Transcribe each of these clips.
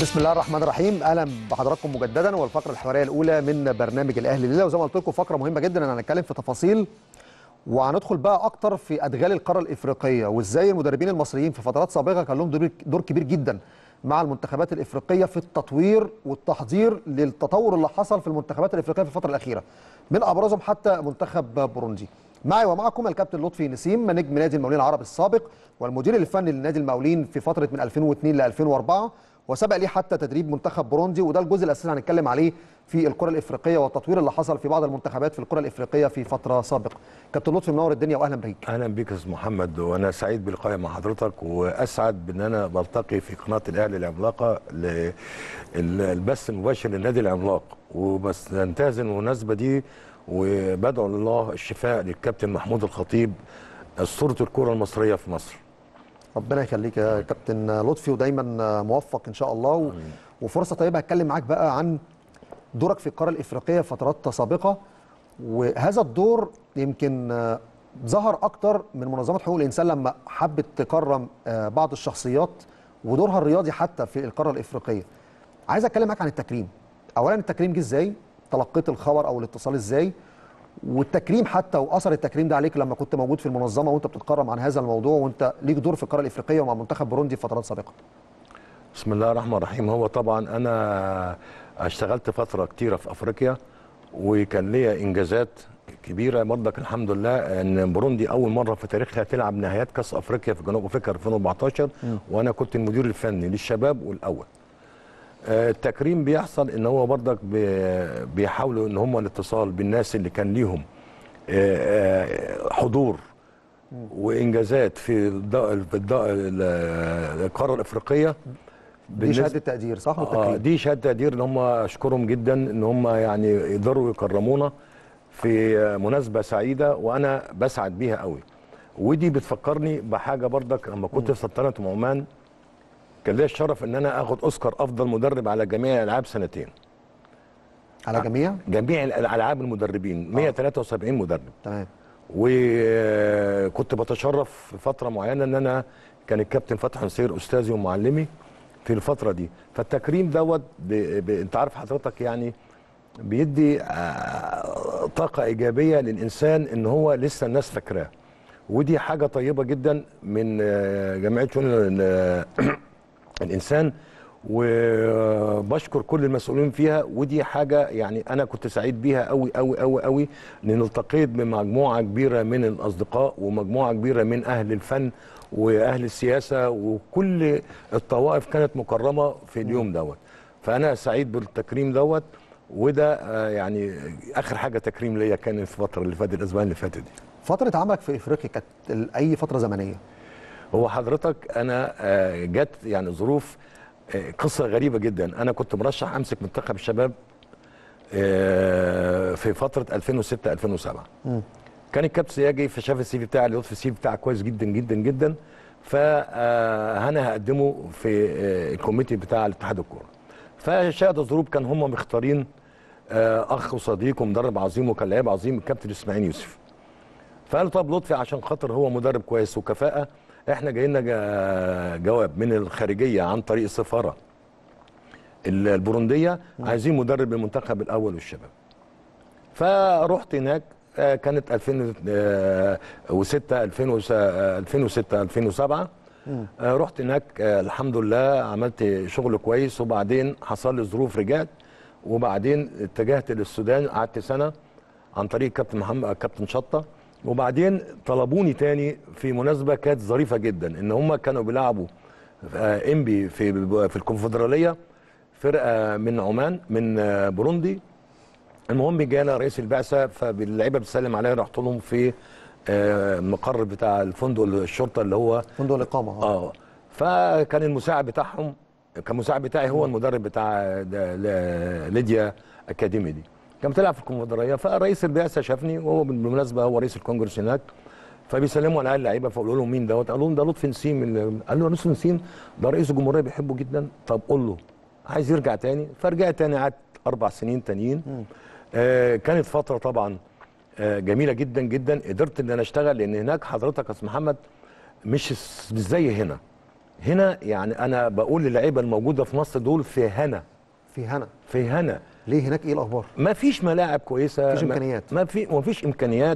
بسم الله الرحمن الرحيم اهلا بحضراتكم مجددا والفقره الحواريه الاولى من برنامج الاهلي الليله وزي ما قلت لكم فقره مهمه جدا هنتكلم في تفاصيل وهندخل بقى اكتر في ادغال القاره الافريقيه وازاي المدربين المصريين في فترات سابقه كان لهم دور- دور كبير جدا مع المنتخبات الافريقيه في التطوير والتحضير للتطور اللي حصل في المنتخبات الافريقيه في الفتره الاخيره من ابرزهم حتى منتخب بوروندي معي ومعكم الكابتن لطفي نسيم نجم نادي المقاولين العرب السابق والمدير الفني لنادي المقاولين في فتره من 2002 ل 2004 وسبق ليه حتى تدريب منتخب بوروندي وده الجزء الاساسي اللي هنتكلم عليه في الكره الافريقيه والتطوير اللي حصل في بعض المنتخبات في الكره الافريقيه في فتره سابقه كابتن لطفي منور الدنيا واهلا بيك اهلا بك يا استاذ محمد وانا سعيد بلقائي مع حضرتك واسعد بان انا بلتقي في قناه الاهلي العملاقه للبث المباشر للنادي العملاق وبس ننتهز المناسبه دي وبدعو لله الشفاء للكابتن محمود الخطيب اسطوره الكره المصريه في مصر ربنا يخليك يا كابتن لطفي ودايما موفق ان شاء الله و... وفرصه طيبه هتكلم معاك بقى عن دورك في القاره الافريقيه في فترات سابقه وهذا الدور يمكن آه، ظهر اكتر من منظمه حقوق الانسان لما حبت تكرم آه، بعض الشخصيات ودورها الرياضي حتى في القاره الافريقيه عايز اتكلم معاك عن التكريم اولا التكريم جه ازاي تلقيت الخبر او الاتصال ازاي والتكريم حتى واثر التكريم ده عليك لما كنت موجود في المنظمه وانت بتتكرم عن هذا الموضوع وانت ليك دور في القاره الافريقيه ومع منتخب بوروندي في فترات سابقه بسم الله الرحمن الرحيم هو طبعا انا اشتغلت فتره كتيره في افريقيا وكان ليا انجازات كبيره برضك الحمد لله ان بوروندي اول مره في تاريخها تلعب نهائيات كاس افريقيا في جنوب افريقيا 2014 وانا كنت المدير الفني للشباب والاول آه، التكريم بيحصل ان هو برضك بي- بيحاولوا ان هم الاتصال بالناس اللي كان ليهم آه، آه، حضور وانجازات في الض- في الض- ال- القاره الافريقيه دي بالنسبة- شهاده تقدير صح اه والتكريم دي شهاده تقدير ان هم اشكرهم جدا ان هم يعني يقدروا يكرمونا في مناسبه سعيده وانا بسعد بيها قوي ودي بتفكرني بحاجه برضك لما كنت في سلطنه عمان كان ليا الشرف ان انا اخد اوسكار افضل مدرب على جميع الالعاب سنتين على جميع جميع الالعاب المدربين 173 مدرب تمام وكنت بتشرف في فتره معينه ان انا كان الكابتن فتحي نصير استاذي ومعلمي في الفتره دي فالتكريم دوت ب... ب... انت عارف حضرتك يعني بيدي آه، طاقه ايجابيه للانسان ان هو لسه الناس فاكراه ودي حاجه طيبه جدا من آه، جمعيه شؤون ال- الانسان وبشكر كل المسؤولين فيها ودي حاجه يعني انا كنت سعيد بيها قوي قوي قوي قوي لان التقيت بمجموعه كبيره من الاصدقاء ومجموعه كبيره من اهل الفن واهل السياسه وكل الطوائف كانت مكرمه في اليوم دوت فانا سعيد بالتكريم دوت وده آه، يعني اخر حاجه تكريم ليا كان في الفتره اللي فاتت الاسبوعين اللي فاتت دي فتره عملك في افريقيا كانت ال- اي فتره زمنيه هو حضرتك انا آه، جت يعني ظروف آه، قصه غريبه جدا انا كنت مرشح امسك منتخب الشباب آه، في فتره 2006 2007 كان الكابتن سياجي فشاف السي في بتاعي لطفي السي في بتاعي كويس جدا جدا جدا فانا هقدمه في آه، الكوميتي بتاع الاتحاد الكوره فشاهد الظروف كان هم مختارين آه، اخ وصديق ومدرب عظيم وكان لعيب عظيم الكابتن اسماعيل يوسف فقالوا طب لطفي عشان خاطر هو مدرب كويس وكفاءه احنا جاي لنا جا- جواب من الخارجيه عن طريق السفاره ال- البورونديه عايزين مدرب للمنتخب الاول والشباب فرحت هناك آه، كانت 2006 2006 2007 آه، رحت هناك آه، الحمد لله عملت شغل كويس وبعدين حصل لي ظروف رجعت وبعدين اتجهت للسودان قعدت سنه عن طريق كابتن محمد كابتن شطه وبعدين طلبوني تاني في مناسبه كانت ظريفه جدا ان هم كانوا بيلعبوا آه، انبي في في الكونفدراليه فرقه من عمان من آه، بوروندي المهم جانا رئيس البعثه فاللعيبه بتسلم عليا رحت لهم في آه، المقر بتاع الفندق الشرطه اللي هو فندق الاقامه آه. اه فكان المساعد بتاعهم كان المساعد بتاعي هو المدرب بتاع ده- ل- ليديا اكاديمي دي كان بتلعب في الكونفدراليه فرئيس البعثه شافني وهو بالمناسبه هو رئيس الكونجرس هناك فبيسلموا على اللعيبه فقالوا لهم مين دوت قالوا لهم ده لطفي نسيم اللي- قال له لطفي نسيم ده رئيس الجمهوريه بيحبه جدا طب قول له عايز يرجع تاني فرجعت تاني قعدت اربع سنين تانيين آه كانت فتره طبعا آه جميله جدا جدا قدرت ان انا اشتغل لان هناك حضرتك يا استاذ محمد مش مش زي هنا هنا يعني انا بقول للعيبه الموجوده في مصر دول في هنا في هنا في هنا ليه هناك ايه الاخبار ما فيش ملاعب كويسه مفيش ما- إمكانيات. ما في ما فيش امكانيات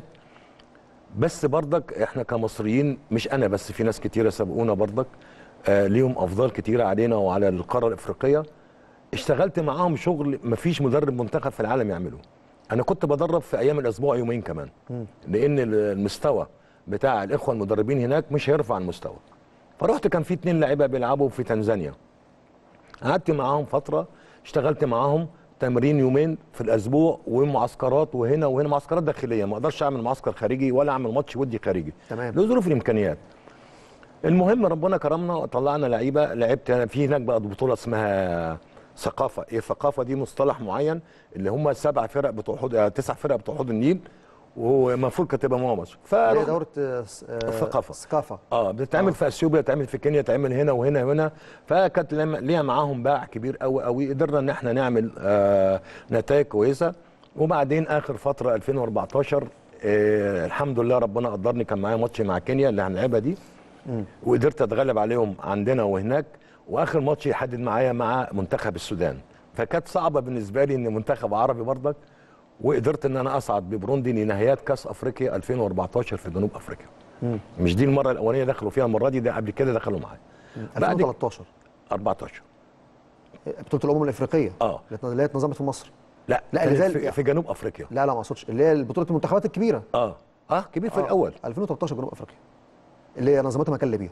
بس برضك احنا كمصريين مش انا بس في ناس كتيره سبقونا برضك آه ليهم افضال كتيره علينا وعلى القاره الافريقيه اشتغلت معاهم شغل ما فيش مدرب منتخب في العالم يعمله انا كنت بدرب في ايام الاسبوع يومين كمان لان المستوى بتاع الاخوه المدربين هناك مش هيرفع المستوى فرحت كان في اتنين لعيبه بيلعبوا في تنزانيا قعدت معاهم فتره اشتغلت معاهم تمرين يومين في الاسبوع ومعسكرات وهنا وهنا معسكرات داخليه ما اقدرش اعمل معسكر خارجي ولا اعمل ماتش ودي خارجي تمام. لظروف الامكانيات المهم ربنا كرمنا وطلعنا لعيبه لعبت انا في هناك بقى بطوله اسمها ثقافه ايه ثقافه دي مصطلح معين اللي هم سبع فرق بتوع حوض آه، تسع فرق بتوع حوض النيل والمفروض كانت تبقى مع مصر اللي هي فرحنا دوره آه، س- آه، الثقافة. الثقافه اه بتتعمل في اثيوبيا بتتعمل في كينيا بتتعمل هنا وهنا وهنا فكانت لما- ليها معاهم باع كبير قوي قوي قدرنا ان احنا نعمل آه نتائج كويسه وبعدين اخر فتره 2014 آه الحمد لله ربنا قدرني كان معايا ماتش مع كينيا اللي هنلعبها دي وقدرت اتغلب عليهم عندنا وهناك واخر ماتش يحدد معايا مع منتخب السودان فكانت صعبه بالنسبه لي ان منتخب عربي برضك وقدرت ان انا اصعد ببروندي لنهايات كاس افريقيا 2014 في جنوب افريقيا مش دي المره الاولانيه دخلوا فيها المره دي ده قبل كده دخلوا معايا بعد 2013 14 بطوله الامم الافريقيه اه اللي هي اتنظمت في مصر لا لا، كانت اللي زي- في, في جنوب افريقيا لا لا ما اقصدش اللي هي بطوله المنتخبات الكبيره اه اه كبير في آه، الاول 2013 جنوب افريقيا اللي هي نظمتها مكان ليبيا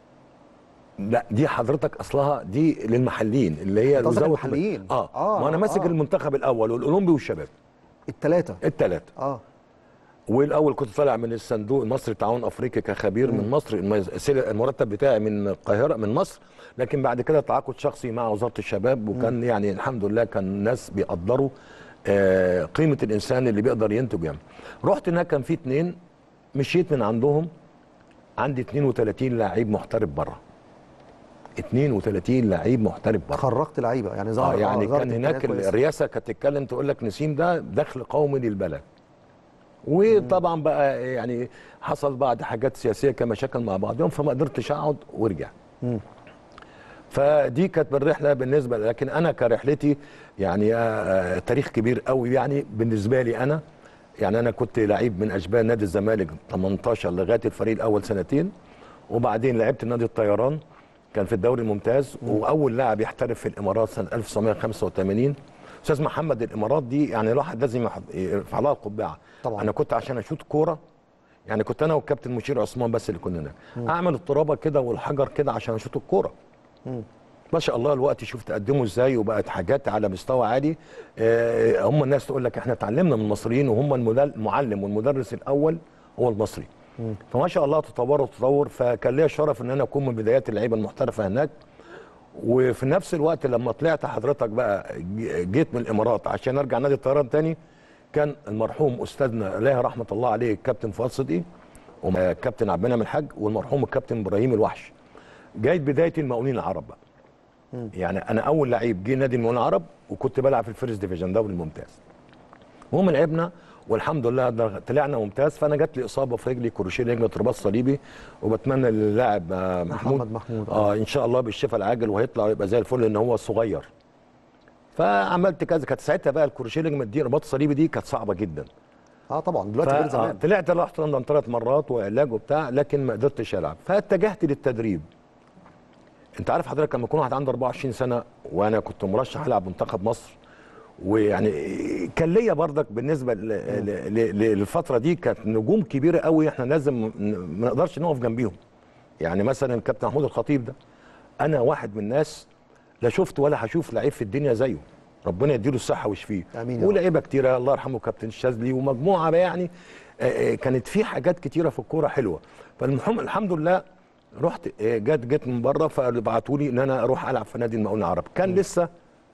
لا دي حضرتك اصلها دي للمحليين اللي هي أنت قصدك وزارة- المحليين. اه, آه، ما انا ماسك آه. المنتخب الاول والاولمبي والشباب الثلاثه الثلاثه اه والاول كنت طالع من الصندوق المصري التعاون افريقي كخبير من مصر المز- السل- المرتب بتاعي من القاهره من مصر لكن بعد كده تعاقد شخصي مع وزاره الشباب وكان يعني الحمد لله كان الناس بيقدروا آه، قيمه الانسان اللي بيقدر ينتج يعني رحت هناك كان في اتنين مشيت من عندهم عندي 32 لعيب محترف بره 32 لعيب محترف بره خرجت لعيبه يعني اه ظهر يعني ظهرت كان هناك إمكانيات كويسة. الرئاسه كانت تتكلم تقول لك نسيم ده دخل قومي للبلد وطبعا بقى يعني حصل بعض حاجات سياسيه كمشاكل مع بعضهم فما قدرتش اقعد ورجع فدي كانت بالرحله بالنسبه لي لكن انا كرحلتي يعني آه، آه، تاريخ كبير قوي يعني بالنسبه لي انا يعني انا كنت لعيب من اشبال نادي الزمالك 18 لغايه الفريق الاول سنتين وبعدين لعبت نادي الطيران كان في الدوري الممتاز واول لاعب يحترف في الامارات سنه 1985 استاذ محمد الامارات دي يعني الواحد لازم يحط- يرفع لها القبعه طبعاً. انا كنت عشان اشوط كوره يعني كنت انا والكابتن مشير عثمان بس اللي كنا هناك اعمل الترابه كده والحجر كده عشان اشوط الكوره ما شاء الله الوقت شوف تقدموا ازاي وبقت حاجات على مستوى عالي آه، هم الناس تقول لك احنا اتعلمنا من المصريين وهم المدل- المعلم والمدرس الاول هو المصري فما شاء الله تطوروا تطور فكان ليا الشرف ان انا اكون من بدايات اللعيبه المحترفه هناك وفي نفس الوقت لما طلعت حضرتك بقى ج- جيت من الامارات عشان ارجع نادي الطيران تاني كان المرحوم استاذنا الله رحمه الله عليه الكابتن فؤاد صدقي والكابتن عبد المنعم الحاج والمرحوم الكابتن ابراهيم الوحش جايت بدايه المقاولين العرب بقى يعني انا اول لعيب جه نادي المقاولين العرب وكنت بلعب في الفيرست ديفيجن دوري الممتاز المهم لعبنا والحمد لله ده طلعنا ممتاز فانا جات لي اصابه في رجلي كروشيه رجل رباط صليبي وبتمنى للاعب آه، محمود محمد محمود، اه ان شاء الله بالشفاء العاجل وهيطلع ويبقى زي الفل لان هو صغير فعملت كذا كانت ساعتها بقى الكروشيه رجل دي رباط الصليبي دي كانت صعبه جدا اه طبعا دلوقتي غير فا- زمان طلعت رحت لندن ثلاث مرات وعلاج وبتاع لكن ما قدرتش العب فاتجهت للتدريب انت عارف حضرتك لما يكون واحد عنده 24 سنه وانا كنت مرشح العب منتخب مصر ويعني كان ليا برضك بالنسبه ل- ل- ل- للفتره دي كانت نجوم كبيره قوي احنا لازم ن- ما نقدرش نقف جنبيهم يعني مثلا الكابتن محمود الخطيب ده انا واحد من الناس لا شفت ولا هشوف لعيب في الدنيا زيه ربنا يديله الصحه ويشفيه آمين يا رب. ولاعيبه كتيره الله يرحمه كابتن الشاذلي ومجموعه بقى يعني آه، آه، كانت في حاجات كتيره في الكوره حلوه فالمهم الحمد لله رحت آه، جت جت من بره فبعتوا لي ان انا اروح العب في نادي المقاولين العرب كان لسه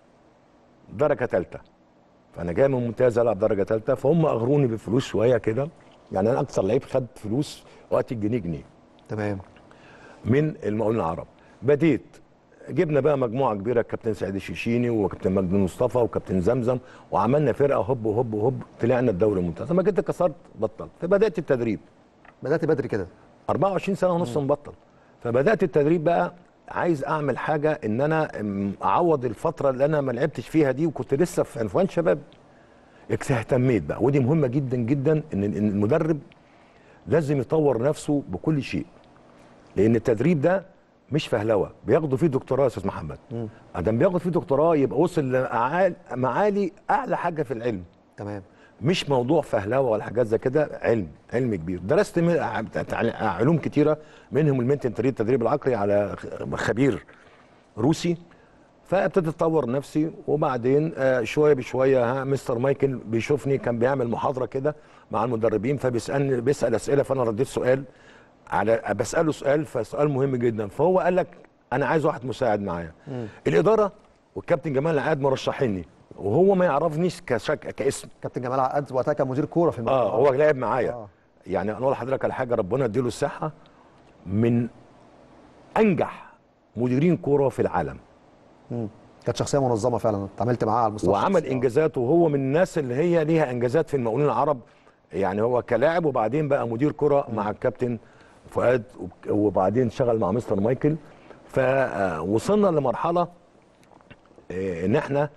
درجه ثالثه فانا جاي من ممتاز العب درجه ثالثه فهم اغروني بفلوس شويه كده يعني انا اكثر لعيب خد فلوس وقت الجنيه جنيه تمام من المقاولين العرب بديت جبنا بقى مجموعه كبيره كابتن سعيد الشيشيني وكابتن مجدي مصطفى وكابتن زمزم وعملنا فرقه هوب هوب هوب طلعنا الدوري الممتاز لما جيت كسرت بطلت فبدات التدريب بدات بدري كده 24 سنه ونص مبطل فبدات التدريب بقى عايز اعمل حاجه ان انا أم، اعوض الفتره اللي انا ما لعبتش فيها دي وكنت لسه في عنفوان شباب اكس- اهتميت بقى ودي مهمه جدا جدا ان إن المدرب لازم يطور نفسه بكل شيء لان التدريب ده مش فهلوه بياخدوا فيه دكتوراه يا استاذ محمد ادم بياخد فيه دكتوراه يبقى وصل لمعالي اعلى حاجه في العلم تمام مش موضوع فهلوه ولا حاجات زي كده علم علم كبير درست من- ع- ع- علوم كتيره منهم المنتن تدريب التدريب العقلي على خ- خبير روسي فابتديت اطور نفسي وبعدين آه، شويه بشويه ها مستر مايكل بيشوفني كان بيعمل محاضره كده مع المدربين فبيسالني بيسال اسئله فانا رديت سؤال على بساله سؤال فسؤال مهم جدا فهو قال لك انا عايز واحد مساعد معايا الاداره والكابتن جمال العقاد مرشحيني وهو ما يعرفنيش كشك كاسم كابتن جمال عقاد وقتها كان مدير كوره في الملعب اه هو لعب معايا آه. يعني انا اقول لحضرتك على حاجه ربنا يديله الصحه من انجح مديرين كوره في العالم كانت شخصيه منظمه فعلا اتعاملت معاه على المستوى وعمل الشخصي. انجازات وهو من الناس اللي هي ليها انجازات في المقاولين العرب يعني هو كلاعب وبعدين بقى مدير كره مع الكابتن فؤاد وب- وبعدين شغل مع مستر مايكل فوصلنا لمرحله آه، ان احنا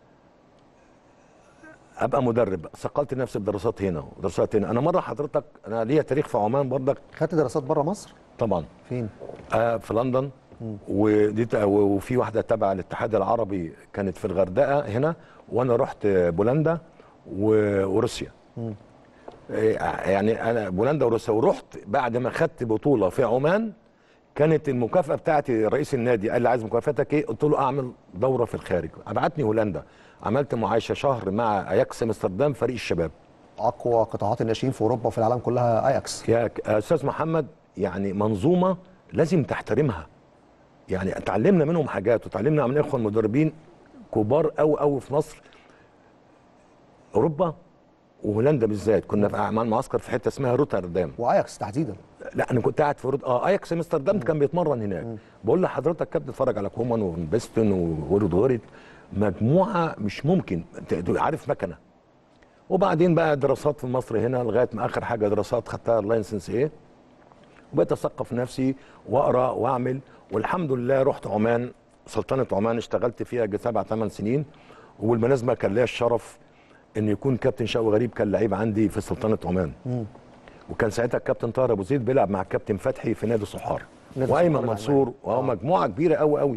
ابقى مدرب ثقلت نفسي بدراسات هنا ودراسات هنا انا مره حضرتك انا ليا تاريخ في عمان برضك خدت دراسات بره مصر طبعا فين آه في لندن ودي ت- وفي واحده تبع الاتحاد العربي كانت في الغردقه هنا وانا رحت بولندا و- وروسيا إيه، يعني انا بولندا وروسيا ورحت بعد ما خدت بطوله في عمان كانت المكافاه بتاعتي رئيس النادي قال لي عايز مكافاتك ايه قلت له اعمل دوره في الخارج ابعتني هولندا عملت معايشه شهر مع اياكس امستردام فريق الشباب اقوى قطاعات الناشئين في اوروبا وفي العالم كلها اياكس يا ك- استاذ محمد يعني منظومه لازم تحترمها يعني اتعلمنا منهم حاجات وتعلمنا من اخوه المدربين كبار قوي قوي في مصر اوروبا وهولندا بالذات كنا في اعمال معسكر في حته اسمها روتردام واياكس تحديدا لا انا كنت قاعد في رود اه اياكس امستردام كان بيتمرن هناك بقول لحضرتك كابتن اتفرج على كومان وبيستون وورد مجموعه مش ممكن انت عارف مكنه وبعدين بقى دراسات في مصر هنا لغايه ما اخر حاجه دراسات خدتها اللايسنس ايه وبقيت اثقف نفسي واقرا واعمل والحمد لله رحت عمان سلطنه عمان اشتغلت فيها يجي سبع ثمان سنين وبالمناسبه كان ليا الشرف ان يكون كابتن شوقي غريب كان لعيب عندي في سلطنه عمان وكان ساعتها الكابتن طاهر ابو زيد بيلعب مع الكابتن فتحي في نادي صحار نادي وايمن صحار منصور الألماني. وهو مجموعه كبيره قوي قوي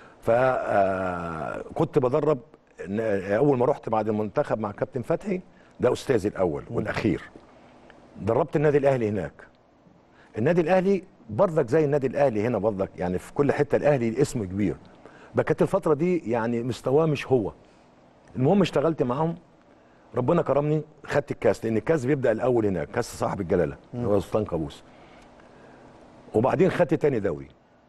فكنت بدرب إن- اول ما رحت بعد المنتخب مع الكابتن فتحي ده استاذي الاول والاخير دربت النادي الاهلي هناك النادي الاهلي برضك زي النادي الاهلي هنا برضك يعني في كل حته الاهلي اسمه كبير بقى كانت الفتره دي يعني مستواه مش هو المهم اشتغلت معاهم ربنا كرمني خدت الكاس لان الكاس بيبدا الاول هناك كاس صاحب الجلاله اللي هو سلطان قابوس وبعدين خدت تاني دوري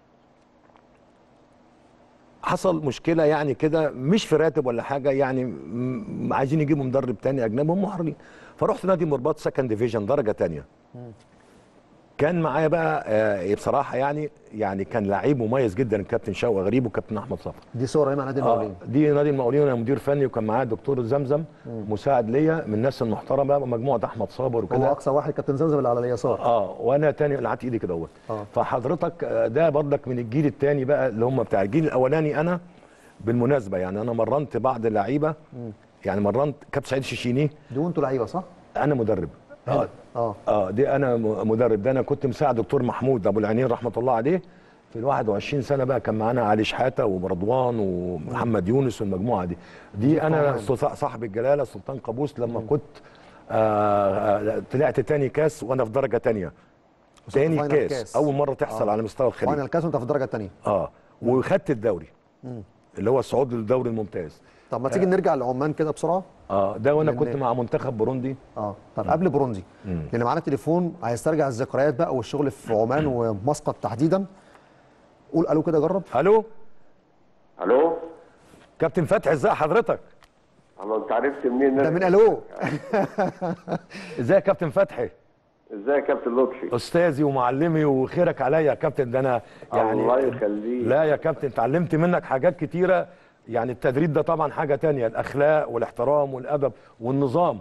حصل مشكله يعني كده مش في راتب ولا حاجه يعني م- عايزين يجيبوا مدرب تاني اجنبي هم محررين فرحت نادي مرباط سكند ديفيجن درجه تانية كان معايا بقى آه، بصراحه يعني يعني كان لعيب مميز جدا الكابتن شوقي غريب والكابتن احمد صفا دي صور مع نادي آه المقاولين دي نادي المقاولين وانا مدير فني وكان معايا الدكتور زمزم مساعد ليا من الناس المحترمه مجموعه احمد صابر هو وكده اقصى واحد كابتن زمزم اللي على اليسار اه وانا تاني اللي قعدت ايدي كده اهوت آه. فحضرتك آه، ده برضك من الجيل الثاني بقى اللي هم بتاع الجيل الاولاني انا بالمناسبه يعني انا مرنت بعض اللعيبه يعني مرنت كابتن سعيد شيشيني دول انتوا لعيبه صح؟ انا مدرب اه اه اه دي انا م- مدرب ده انا كنت مساعد دكتور محمود ابو العينين رحمه الله عليه في ال 21 سنه بقى كان معانا علي شحاته ورضوان ومحمد يونس والمجموعه دي دي انا طبعاً. ص- صاحب الجلاله سلطان قابوس لما كنت آه آه، طلعت تاني كاس وانا في درجه تانية تاني فاينل كاس. كاس. اول مره تحصل آه. على مستوى الخليج فاينل كاس وانت في الدرجه الثانيه اه وخدت الدوري اللي هو الصعود للدوري الممتاز طب ما تيجي نرجع لعمان كده بسرعه اه ده وانا لأن- كنت مع منتخب بوروندي اه طب قبل بروندي لان معانا تليفون عايز ترجع الذكريات بقى والشغل في عمان ومسقط تحديدا قول الو كده جرب الو الو كابتن فتحي ازي حضرتك الله انت عرفت منين ده من الو ازاي يا كابتن فتحي ازاي يا كابتن لطفي استاذي ومعلمي وخيرك عليا يا كابتن ده انا يعني الله يخليك. لا يا كابتن اتعلمت منك حاجات كتيره يعني التدريب ده طبعا حاجه تانية الاخلاق والاحترام والادب والنظام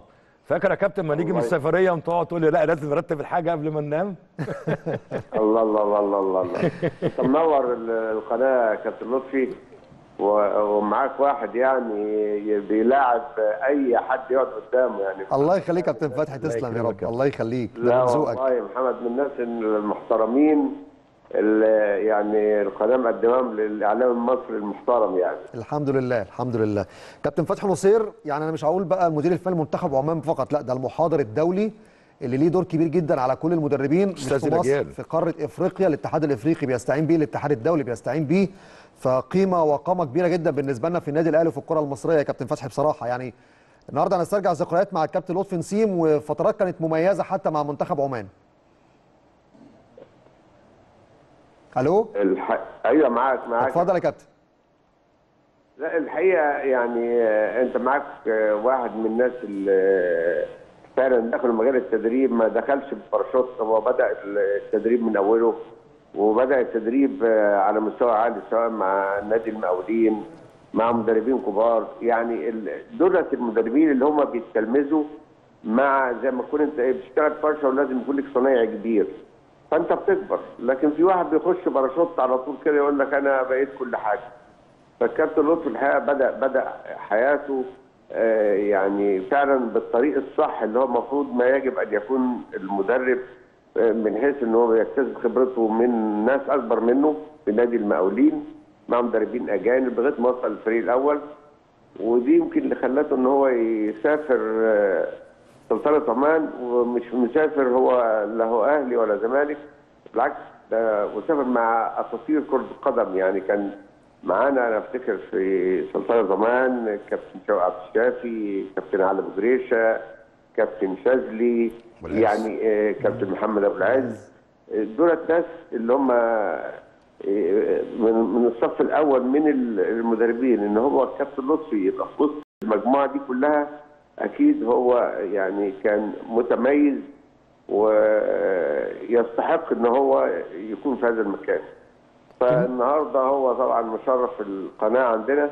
فاكر يا كابتن ما نيجي من والله. السفريه وتقعد تقول لي لا لازم نرتب الحاجه قبل ما ننام الله الله الله الله الله, الله. انت منور ال- القناه يا كابتن لطفي و- ومعاك واحد يعني بيلاعب اي حد يقعد قدامه يعني الله يخليك يا كابتن فتحي الله تسلم يا يكرمك رب يا الله يخليك ده لا من ذوقك والله يا محمد من الناس المحترمين اللي يعني القناه مقدماهم للاعلام المصري المحترم يعني الحمد لله الحمد لله كابتن فتحي نصير يعني انا مش هقول بقى المدير الفني لمنتخب عمان فقط لا ده المحاضر الدولي اللي ليه دور كبير جدا على كل المدربين مش أستاذ في مصر الأجيال. في قاره افريقيا الاتحاد الافريقي بيستعين بيه الاتحاد الدولي بيستعين بيه فقيمه وقامه كبيره جدا بالنسبه لنا في النادي الاهلي وفي الكره المصريه يا كابتن فتحي بصراحه يعني النهارده هنسترجع ذكريات مع الكابتن لطفي نسيم وفترات كانت مميزه حتى مع منتخب عمان الو الح... ايوه معاك معاك اتفضل يا كابتن لا الحقيقه يعني آه، انت معاك آه، واحد من الناس اللي آه، فعلا دخل مجال التدريب ما دخلش بباراشوت هو بدا التدريب من اوله وبدا التدريب آه، على مستوى عالي سواء مع نادي المقاولين مع مدربين كبار يعني ال- دولت المدربين اللي هم بيتلمذوا مع زي ما تكون انت إيه، بتشتغل فرشه ولازم يكون لك صنايعي كبير فانت بتكبر لكن في واحد بيخش باراشوت على طول كده يقول لك انا بقيت كل حاجه فالكابتن لطفي الحقيقه بدا بدا حياته آه، يعني فعلا بالطريق الصح اللي هو المفروض ما يجب ان يكون المدرب آه، من حيث ان هو يكتسب خبرته من ناس اكبر منه في نادي المقاولين مع مدربين اجانب لغايه ما وصل الفريق الاول ودي يمكن اللي خلته ان هو يسافر آه، سلطنه عمان ومش مسافر هو لا هو اهلي ولا زمالك بالعكس ده وسافر مع اساطير كره القدم يعني كان معانا انا افتكر في سلطنه عمان كابتن شوقي عبد الشافي كابتن علي ابو جريشه كابتن شاذلي والعز. يعني آه، كابتن محمد ابو العز آه، دولت ناس اللي هم آه، من من الصف الاول من المدربين ان هو الكابتن لطفي يبقى في وسط المجموعه دي كلها اكيد هو يعني كان متميز ويستحق ان هو يكون في هذا المكان فالنهارده هو طبعا مشرف القناه عندنا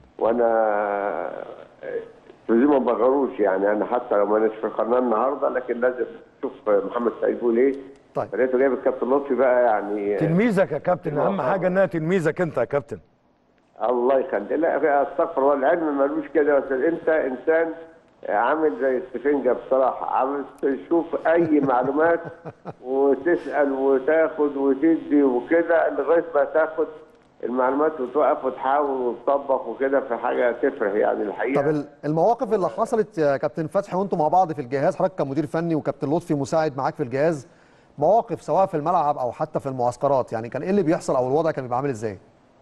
وانا زي ما بغروش يعني انا حتى لو ما أناش في القناه النهارده لكن لازم اشوف محمد سعيد بيقول ايه طيب. لقيته جايب الكابتن لطفي بقى يعني تلميذك يا كابتن اهم حاجه انها تلميذك انت يا كابتن الله يخليك لا استغفر الله العلم ملوش كده بس انت انسان عامل زي السفنجه بصراحه عامل تشوف اي معلومات وتسال وتاخد وتدي وكده لغايه ما تاخد المعلومات وتوقف وتحاول وتطبق وكده في حاجه تفرح يعني الحقيقه طب ال- المواقف اللي حصلت يا كابتن فتحي وانتم مع بعض في الجهاز حضرتك كمدير فني وكابتن لطفي مساعد معاك في الجهاز مواقف سواء في الملعب او حتى في المعسكرات يعني كان ايه اللي بيحصل او الوضع كان بيبقى عامل ازاي؟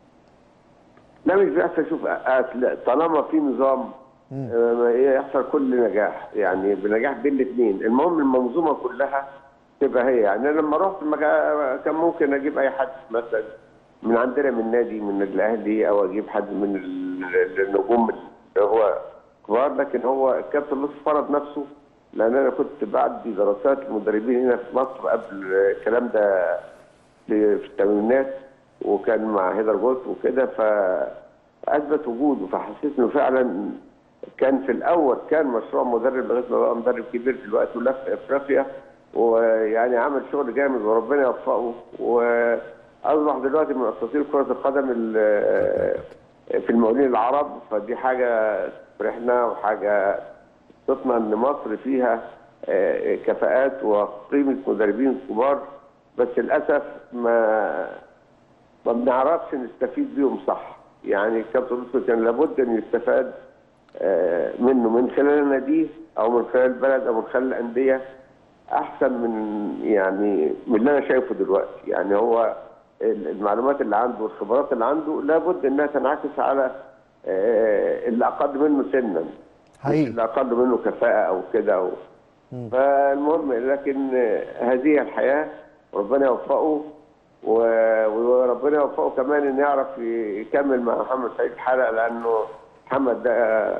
لا مش بيحصل شوف أصل طالما في نظام آه، يحصل كل نجاح يعني بنجاح بين الاثنين المهم المنظومه كلها تبقى هي يعني أنا لما رحت المكان كان ممكن اجيب اي حد مثلا من عندنا من نادي من الاهلي او اجيب حد من ال- النجوم اللي هو كبار لكن هو الكابتن لطفي فرض نفسه لان انا كنت بعدي دراسات المدربين هنا في مصر قبل الكلام ده في في الثمانينات وكان مع هيدر جوت وكده فاثبت وجوده فحسيت انه فعلا كان في الاول كان مشروع مدرب لغايه ما بقى مدرب كبير دلوقتي ولف افريقيا ويعني عمل شغل جامد وربنا يوفقه واصبح دلوقتي من اساطير كره القدم ال- في المقاولين العرب فدي حاجه تفرحنا وحاجه تبسطنا ان مصر فيها آه، كفاءات وقيمه مدربين كبار بس للاسف ما ما بنعرفش نستفيد بيهم صح يعني الكابتن لطفي كان لابد ان يستفاد آه، منه من خلال ناديه او من خلال البلد او من خلال الانديه احسن من يعني من اللي انا شايفه دلوقتي يعني هو ال- المعلومات اللي عنده والخبرات اللي عنده لابد انها تنعكس على آه، اللي اقل منه سنا مش حقيقي اللي اقل منه كفاءه او كده او فالمهم لكن آه، هذه الحياه ربنا يوفقه و- وربنا يوفقه كمان انه يعرف يكمل مع محمد سعيد حلقه لانه محمد ده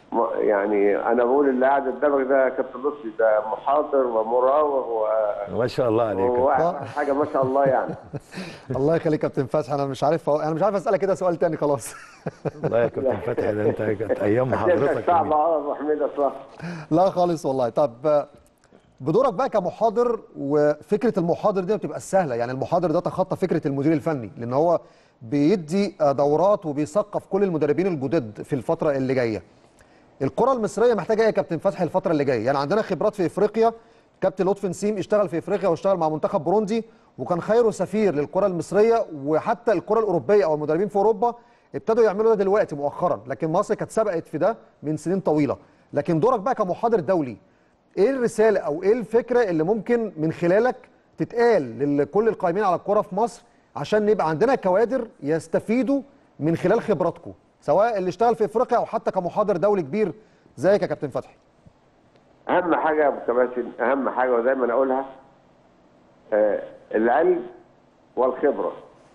م- يعني انا بقول اللي قاعد قدامك ده كابتن لطفي ده محاضر ومراوغ و ما شاء الله عليك وحاجه ما شاء الله يعني الله يخليك كابتن فتحي انا مش عارف انا مش عارف اسالك كده سؤال تاني خلاص والله يا كابتن فتحي ده انت كانت ايام حضرتك حضرتك صعبه جميلة. اه ابو حميد اصلا لا خالص والله طب بدورك بقى كمحاضر وفكره المحاضر دي ما بتبقى سهله يعني المحاضر ده تخطى فكره المدير الفني لان هو بيدي دورات وبيثقف كل المدربين الجدد في الفتره اللي جايه الكره المصريه محتاجه ايه يا كابتن فتحي الفتره اللي جايه يعني عندنا خبرات في افريقيا كابتن لطفي نسيم اشتغل في افريقيا واشتغل مع منتخب بوروندي وكان خيره سفير للكره المصريه وحتى الكره الاوروبيه او المدربين في اوروبا ابتدوا يعملوا ده دلوقتي مؤخرا لكن مصر كانت سبقت في ده من سنين طويله لكن دورك بقى كمحاضر دولي ايه الرساله او ايه الفكره اللي ممكن من خلالك تتقال لكل القائمين على الكره في مصر عشان نبقى عندنا كوادر يستفيدوا من خلال خبراتكم سواء اللي اشتغل في افريقيا او حتى كمحاضر دولي كبير زيك يا كابتن فتحي اهم حاجه يا ابو كباتن اهم حاجه ودايما اقولها آه العلم والخبره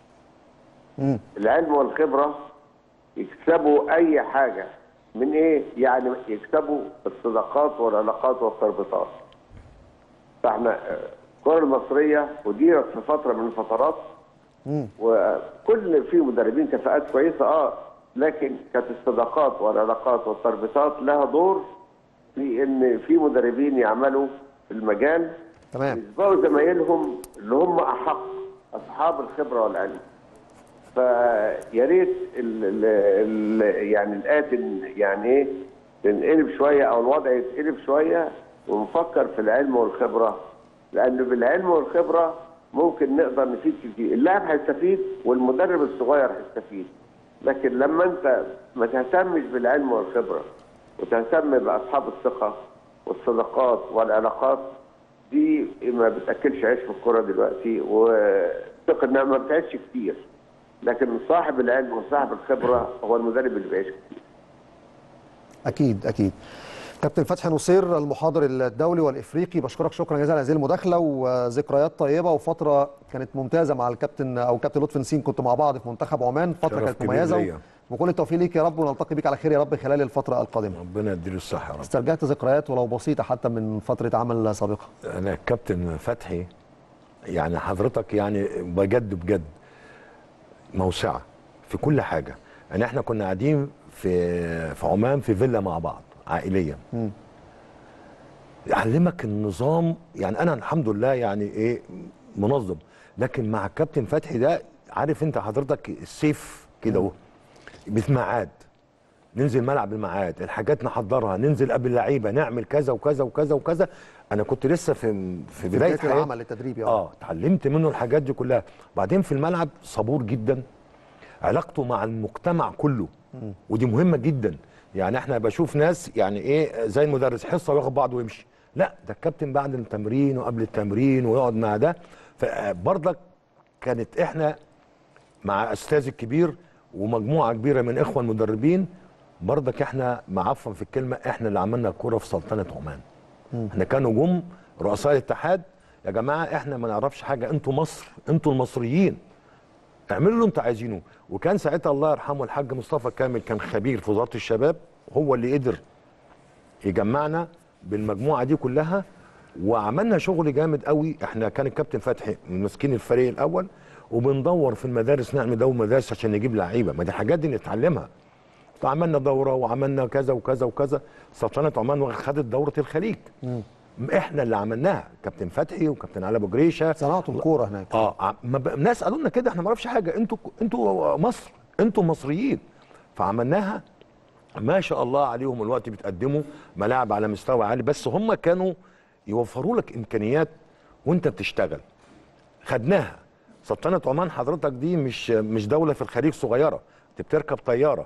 العلم والخبره يكسبوا اي حاجه من ايه يعني يكسبوا الصداقات والعلاقات والتربطات فاحنا آه، الكره المصريه اديرت في فتره من الفترات وكل في مدربين كفاءات كويسه اه لكن كانت الصداقات والعلاقات والتربطات لها دور في ان في مدربين يعملوا في المجال تمام يسبقوا زمايلهم اللي هم احق اصحاب الخبره والعلم فيا ريت ال- ال- ال- يعني الاتي يعني ايه تنقلب شويه او الوضع يتقلب شويه ونفكر في العلم والخبره لانه بالعلم والخبره ممكن نقدر نفيد كتير اللاعب هيستفيد والمدرب الصغير هيستفيد لكن لما انت ما تهتمش بالعلم والخبره وتهتم باصحاب الثقه والصداقات والعلاقات دي ما بتاكلش عيش في الكوره دلوقتي والثقه انها ما بتعيش كتير لكن صاحب العلم وصاحب الخبره هو المدرب اللي بيعيش كتير اكيد اكيد كابتن فتحي نصير المحاضر الدولي والافريقي بشكرك شكرا جزيلا على هذه المداخله وذكريات طيبه وفتره كانت ممتازه مع الكابتن او كابتن لطفي نسين كنتوا مع بعض في منتخب عمان فتره شرف كانت كبير مميزه ليا. وكل التوفيق ليك يا رب ونلتقي بك على خير يا رب خلال الفتره القادمه ربنا يديله الصحه يا رب استرجعت ذكريات ولو بسيطه حتى من فتره عمل سابقه انا كابتن فتحي يعني حضرتك يعني بجد بجد موسعه في كل حاجه يعني احنا كنا قاعدين في في عمان في فيلا مع بعض عائليا يعلمك النظام يعني انا الحمد لله يعني ايه منظم لكن مع الكابتن فتحي ده عارف انت حضرتك السيف كده اهو بميعاد ننزل ملعب الميعاد الحاجات نحضرها ننزل قبل اللعيبه نعمل كذا وكذا وكذا وكذا انا كنت لسه في في بدايه بدايه حياتي. العمل التدريبي اه اتعلمت منه الحاجات دي كلها بعدين في الملعب صبور جدا علاقته مع المجتمع كله ودي مهمه جدا يعني احنا بشوف ناس يعني ايه زي المدرس حصه وياخد بعضه ويمشي لا ده الكابتن بعد التمرين وقبل التمرين ويقعد مع ده فبرضك كانت احنا مع استاذ الكبير ومجموعه كبيره من اخوه المدربين برضك احنا معفن في الكلمه احنا اللي عملنا الكوره في سلطنه عمان احنا كانوا جم رؤساء الاتحاد يا جماعه احنا ما نعرفش حاجه انتوا مصر انتوا المصريين اعملوا اللي انتوا عايزينه وكان ساعتها الله يرحمه الحاج مصطفى كامل كان خبير في وزاره الشباب هو اللي قدر يجمعنا بالمجموعه دي كلها وعملنا شغل جامد قوي احنا كان الكابتن فتحي ماسكين الفريق الاول وبندور في المدارس نعمل دور مدارس عشان نجيب لعيبه ما دي الحاجات دي نتعلمها فعملنا دوره وعملنا كذا وكذا وكذا سلطنه عمان خدت دوره الخليج احنا اللي عملناها كابتن فتحي وكابتن علي ابو جريشه صناعه الكوره هناك اه ع- ما ب... ناس قالوا لنا كده احنا ما نعرفش حاجه انتوا انتوا مصر انتوا مصريين فعملناها ما شاء الله عليهم الوقت بتقدموا ملاعب على مستوى عالي بس هم كانوا يوفروا لك امكانيات وانت بتشتغل خدناها سلطنه عمان حضرتك دي مش مش دوله في الخليج صغيره انت بتركب طياره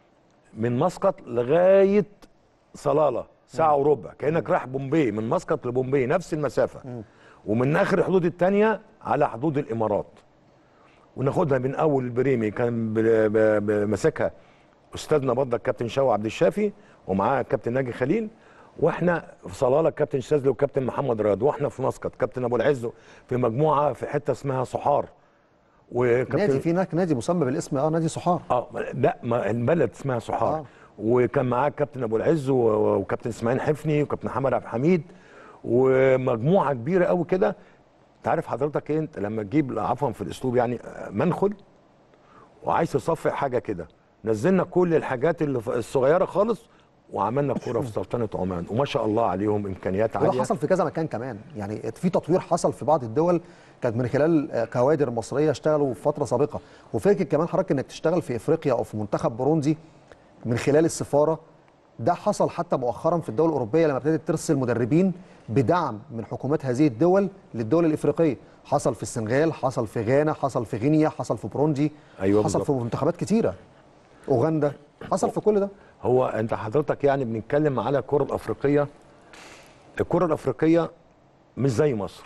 من مسقط لغايه صلاله ساعه وربع كانك رايح بومبي من مسقط لبومبي نفس المسافه ومن اخر حدود الثانيه على حدود الامارات وناخدها من اول البريمي كان ب- ب- ب- ماسكها استاذنا برضه الكابتن شوقي عبد الشافي ومعاه الكابتن ناجي خليل واحنا في صلاله الكابتن شاذلي والكابتن محمد رياض واحنا في مسقط كابتن ابو العز في مجموعه في حته اسمها صحار نادي وكابتن في هناك نادي مسمى بالاسم اه نادي صحار اه لا ما البلد اسمها صحار آه. آه. وكان معاه كابتن ابو العز و- و- وكابتن اسماعيل حفني وكابتن محمد عبد الحميد ومجموعه كبيره قوي كده تعرف حضرتك ايه انت لما تجيب عفوا في الاسلوب يعني آه، منخل وعايز تصفي حاجه كده نزلنا كل الحاجات اللي ف- الصغيره خالص وعملنا كوره في سلطنه عمان وما شاء الله عليهم امكانيات وده عاليه حصل في كذا مكان كمان يعني في تطوير حصل في بعض الدول كانت من خلال آه، كوادر مصريه اشتغلوا في فتره سابقه وفكره كمان حضرتك انك تشتغل في افريقيا او في منتخب بوروندي من خلال السفاره ده حصل حتى مؤخرا في الدول الاوروبيه لما ابتدت ترسل مدربين بدعم من حكومات هذه الدول للدول الافريقيه حصل في السنغال حصل في غانا حصل في غينيا حصل في بوروندي أيوة حصل بالظبط. في منتخبات كتيره اوغندا حصل في كل ده هو انت حضرتك يعني بنتكلم على الكره الافريقيه الكره الافريقيه مش زي مصر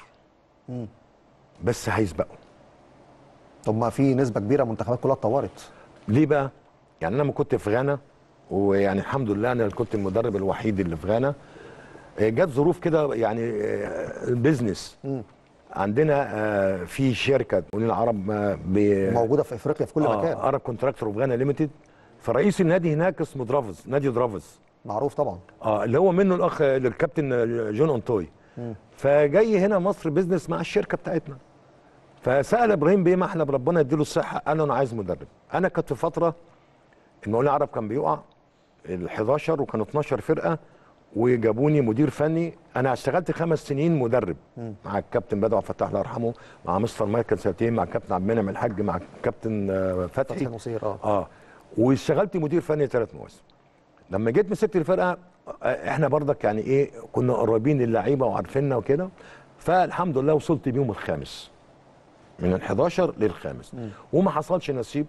بس هيسبقوا طب ما في نسبه كبيره منتخبات كلها اتطورت ليه بقى؟ يعني انا لما كنت في غانا ويعني الحمد لله انا كنت المدرب الوحيد اللي في غانا آه، جت ظروف كده يعني آه، بيزنس عندنا آه، في شركه مقاولين العرب آه، ب- موجوده في افريقيا في كل مكان ارب كونتراكتور في غانا ليميتد فرئيس النادي هناك اسمه درافز نادي درافز معروف طبعا اه اللي هو منه الاخ الكابتن جون اونتوي فجاي هنا مصر بيزنس مع الشركه بتاعتنا فسال ابراهيم بيه محلب ربنا يديله الصحه قال له انا عايز مدرب انا كنت في فتره المقاولين العرب كان بيقع ال 11 وكانوا 12 فرقه وجابوني مدير فني انا اشتغلت خمس سنين مدرب مع الكابتن بدر عبد الفتاح الله يرحمه مع مستر مايكل سنتين مع الكابتن عبد المنعم الحاج مع الكابتن آه، فتحي فتحي نصير اه اه واشتغلت مدير فني ثلاث مواسم لما جيت مسكت الفرقه آه، احنا برضك يعني ايه كنا قريبين للعيبه وعارفيننا وكده فالحمد لله وصلت بيهم الخامس من ال 11 للخامس وما حصلش نصيب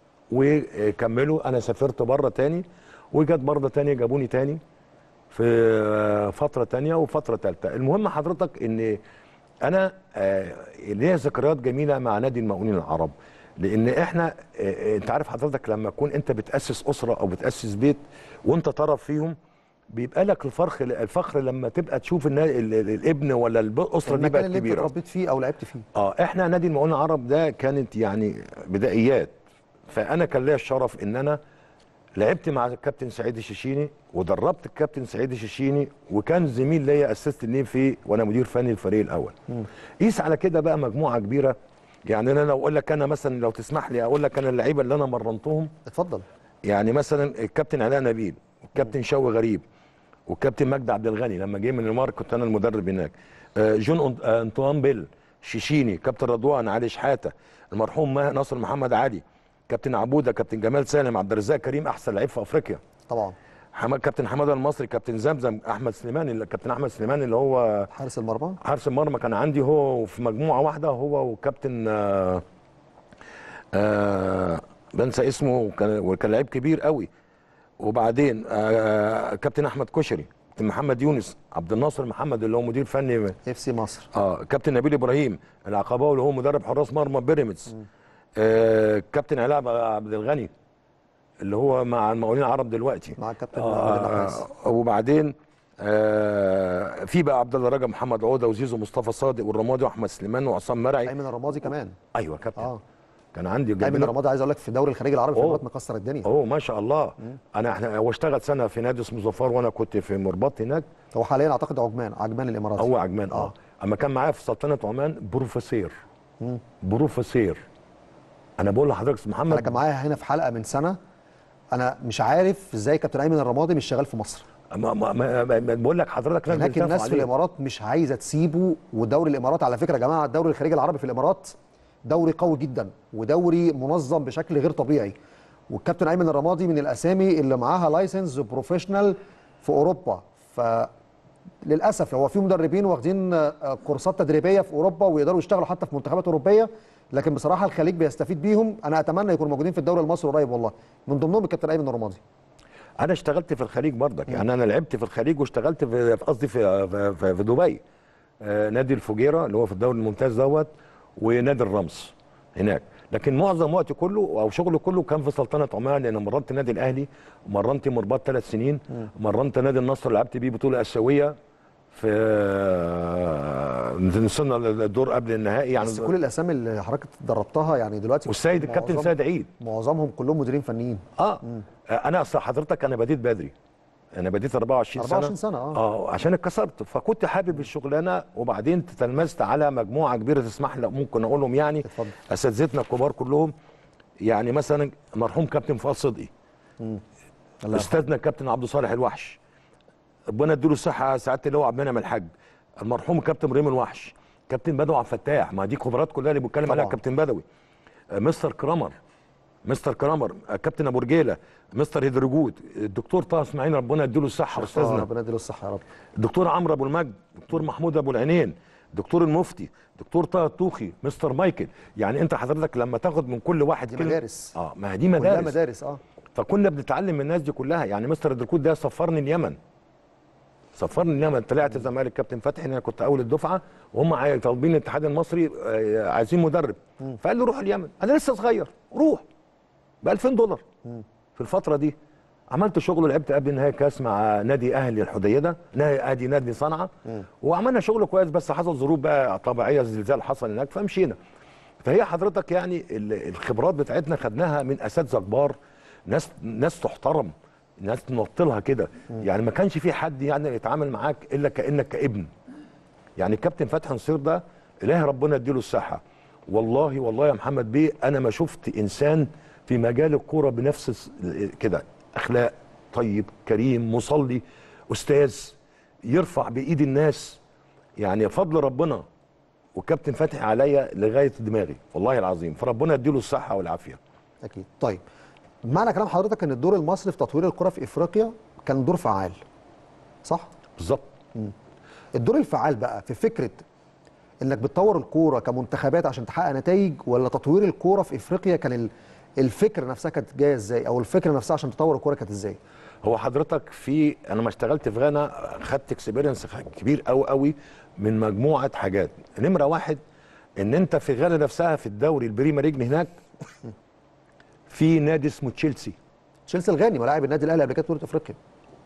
وكملوا انا سافرت بره تاني وجت برضه تاني جابوني تاني في آه، فتره تانية وفتره ثالثه المهم حضرتك ان انا آه، ليا ذكريات جميله مع نادي المقاولين العرب لان احنا آه، آه، انت عارف حضرتك لما تكون انت بتاسس اسره او بتاسس بيت وانت طرف فيهم بيبقى لك الفخر الفخر لما تبقى تشوف النا- ال- ال- الابن ولا الاسره دي المكان بقت اللي انت كبيره اتربيت فيه او لعبت فيه اه احنا نادي المقاولين العرب ده كانت يعني بدائيات فانا كان ليا الشرف ان انا لعبت مع الكابتن سعيد الشيشيني ودربت الكابتن سعيد الشيشيني وكان زميل ليا اسست ليه في وانا مدير فني الفريق الاول قيس على كده بقى مجموعه كبيره يعني انا لو اقول لك انا مثلا لو تسمح لي اقول لك انا اللعيبه اللي انا مرنتهم اتفضل يعني مثلا الكابتن علاء نبيل والكابتن شوقي غريب والكابتن مجدي عبد الغني لما جه من الامارات كنت انا المدرب هناك آه، جون أنت- آه، انطوان بيل شيشيني كابتن رضوان علي شحاته المرحوم مه- ناصر محمد علي كابتن عبوده كابتن جمال سالم عبد الرزاق كريم احسن لعيب في افريقيا طبعا حماد كابتن حماده المصري كابتن زمزم احمد سليمان اللي كابتن احمد سليمان اللي هو حارس المرمى حارس المرمى كان عندي هو في مجموعه واحده هو وكابتن آه آه بنسى اسمه وكان وكان لعيب كبير قوي وبعدين آه كابتن احمد كشري كابتن محمد يونس عبد الناصر محمد اللي هو مدير فني اف سي مصر اه كابتن نبيل ابراهيم العقباوي اللي هو مدرب حراس مرمى بيراميدز آه كابتن علاء عبد الغني اللي هو مع المقاولين العرب دلوقتي مع الكابتن آه عادل النحاس. وبعدين آه في بقى عبد الله رجب محمد عوده وزيزو مصطفى صادق والرمادي واحمد سليمان وعصام مرعي ايمن الرمادي كمان ايوه كابتن اه كان عندي ايمن جايبين الرمادي عايز اقول لك في الدوري الخليجي العربي في أوه. الامارات مكسر الدنيا اوه ما شاء الله انا احنا هو اشتغل سنه في نادي اسمه ظفار وانا كنت في مرباط هناك هو حاليا اعتقد عجمان عجمان الاماراتي هو عجمان اه, آه. اما كان معايا في سلطنه عمان بروفيسير بروفيسير انا بقول لحضرتك انا محمد كان معايا هنا في حلقه من سنه انا مش عارف ازاي كابتن ايمن الرمادي مش شغال في مصر ما ما ما ما ما بقول لك حضرتك ناس هناك بيتفقوا الناس في عليه. الامارات مش عايزه تسيبه ودوري الامارات على فكره يا جماعه الدوري الخليجي العربي في الامارات دوري قوي جدا ودوري منظم بشكل غير طبيعي والكابتن ايمن الرمادي من الاسامي اللي معاها لايسنس بروفيشنال في اوروبا ف للاسف هو في مدربين واخدين آه، كورسات تدريبيه في اوروبا ويقدروا يشتغلوا حتى في منتخبات اوروبيه لكن بصراحه الخليج بيستفيد بيهم انا اتمنى يكونوا موجودين في الدوري المصري قريب والله من ضمنهم الكابتن ايمن الرمادي انا اشتغلت في الخليج برضك يعني انا لعبت في الخليج واشتغلت في في- قصدي في في, في, في دبي آه نادي الفجيره اللي هو في الدوري الممتاز دوت ونادي الرمس هناك لكن معظم وقتي كله او شغلي كله كان في سلطنه عمان لان مرنت النادي الاهلي مرنت مرباط ثلاث سنين مرنت نادي النصر لعبت بيه بطوله اسيويه في وصلنا للدور قبل النهائي يعني بس كل الاسامي اللي حضرتك دربتها يعني دلوقتي والسيد الكابتن معظم- سيد عيد معظمهم كلهم مديرين فنيين اه انا اصل حضرتك انا بديت بدري انا بديت 24 سنه 24 سنة، آه. اه عشان اتكسرت فكنت حابب الشغلانه وبعدين تلمذت على مجموعه كبيره تسمح لي ممكن اقولهم يعني اتفضل. اساتذتنا الكبار كلهم يعني مثلا مرحوم كابتن فؤاد صدقي الله استاذنا الكابتن عبد صالح الوحش ربنا يديله الصحه سعاده اللواء عبد المنعم الحاج المرحوم كابتن ريم الوحش كابتن بدوي عبد الفتاح ما دي خبرات كلها اللي بيتكلم عليها طبعاً. كابتن بدوي آه، مستر كرامر مستر كرامر آه، كابتن ابو رجيله مستر هيدرجود الدكتور طه اسماعيل ربنا يديله الصحه آه، استاذنا ربنا يديله الصحه يا رب الدكتور عمرو ابو المجد دكتور محمود ابو العينين دكتور المفتي دكتور طه الطوخي مستر مايكل يعني انت حضرتك لما تاخد من كل واحد دي كلمة- مدارس. اه ما هي دي كلها مدارس مدارس اه فكنا بنتعلم من الناس دي كلها يعني مستر الدركوت ده سفرني اليمن سفرني اليمن طلعت الزمالك كابتن فتحي انا كنت اول الدفعه وهم عاي- طالبين الاتحاد المصري آه، عايزين مدرب فقال لي روح اليمن انا لسه صغير روح ب 2000 دولار في الفتره دي عملت شغل ولعبت قبل نهائي كاس مع نادي اهلي الحديده نادي ادي نادي صنعاء وعملنا شغل كويس بس حصل ظروف بقى طبيعيه زلزال حصل هناك فمشينا فهي حضرتك يعني ال- الخبرات بتاعتنا خدناها من اساتذه كبار ناس ناس تحترم ناس تنطلها كده يعني ما كانش في حد يعني يتعامل معاك الا كانك كابن يعني الكابتن فتحي نصير ده الهي ربنا يديله الصحه والله والله يا محمد بيه انا ما شفت انسان في مجال الكوره بنفس الس- كده اخلاق طيب كريم مصلي استاذ يرفع بايد الناس يعني فضل ربنا والكابتن فتحي عليا لغايه دماغي والله العظيم فربنا يديله الصحه والعافيه اكيد طيب معنى كلام حضرتك ان الدور المصري في تطوير الكره في افريقيا كان دور فعال صح بالظبط الدور الفعال بقى في فكره انك بتطور الكوره كمنتخبات عشان تحقق نتائج ولا تطوير الكوره في افريقيا كان ال- الفكره نفسها كانت جايه ازاي او الفكره نفسها عشان تطور الكوره كانت ازاي هو حضرتك في انا ما اشتغلت في غانا خدت اكسبيرينس كبير قوي قوي من مجموعه حاجات نمره واحد ان انت في غانا نفسها في الدوري البريمير ليج هناك في نادي اسمه تشيلسي تشيلسي الغاني ولاعب النادي الاهلي قبل كده بطوله افريقيا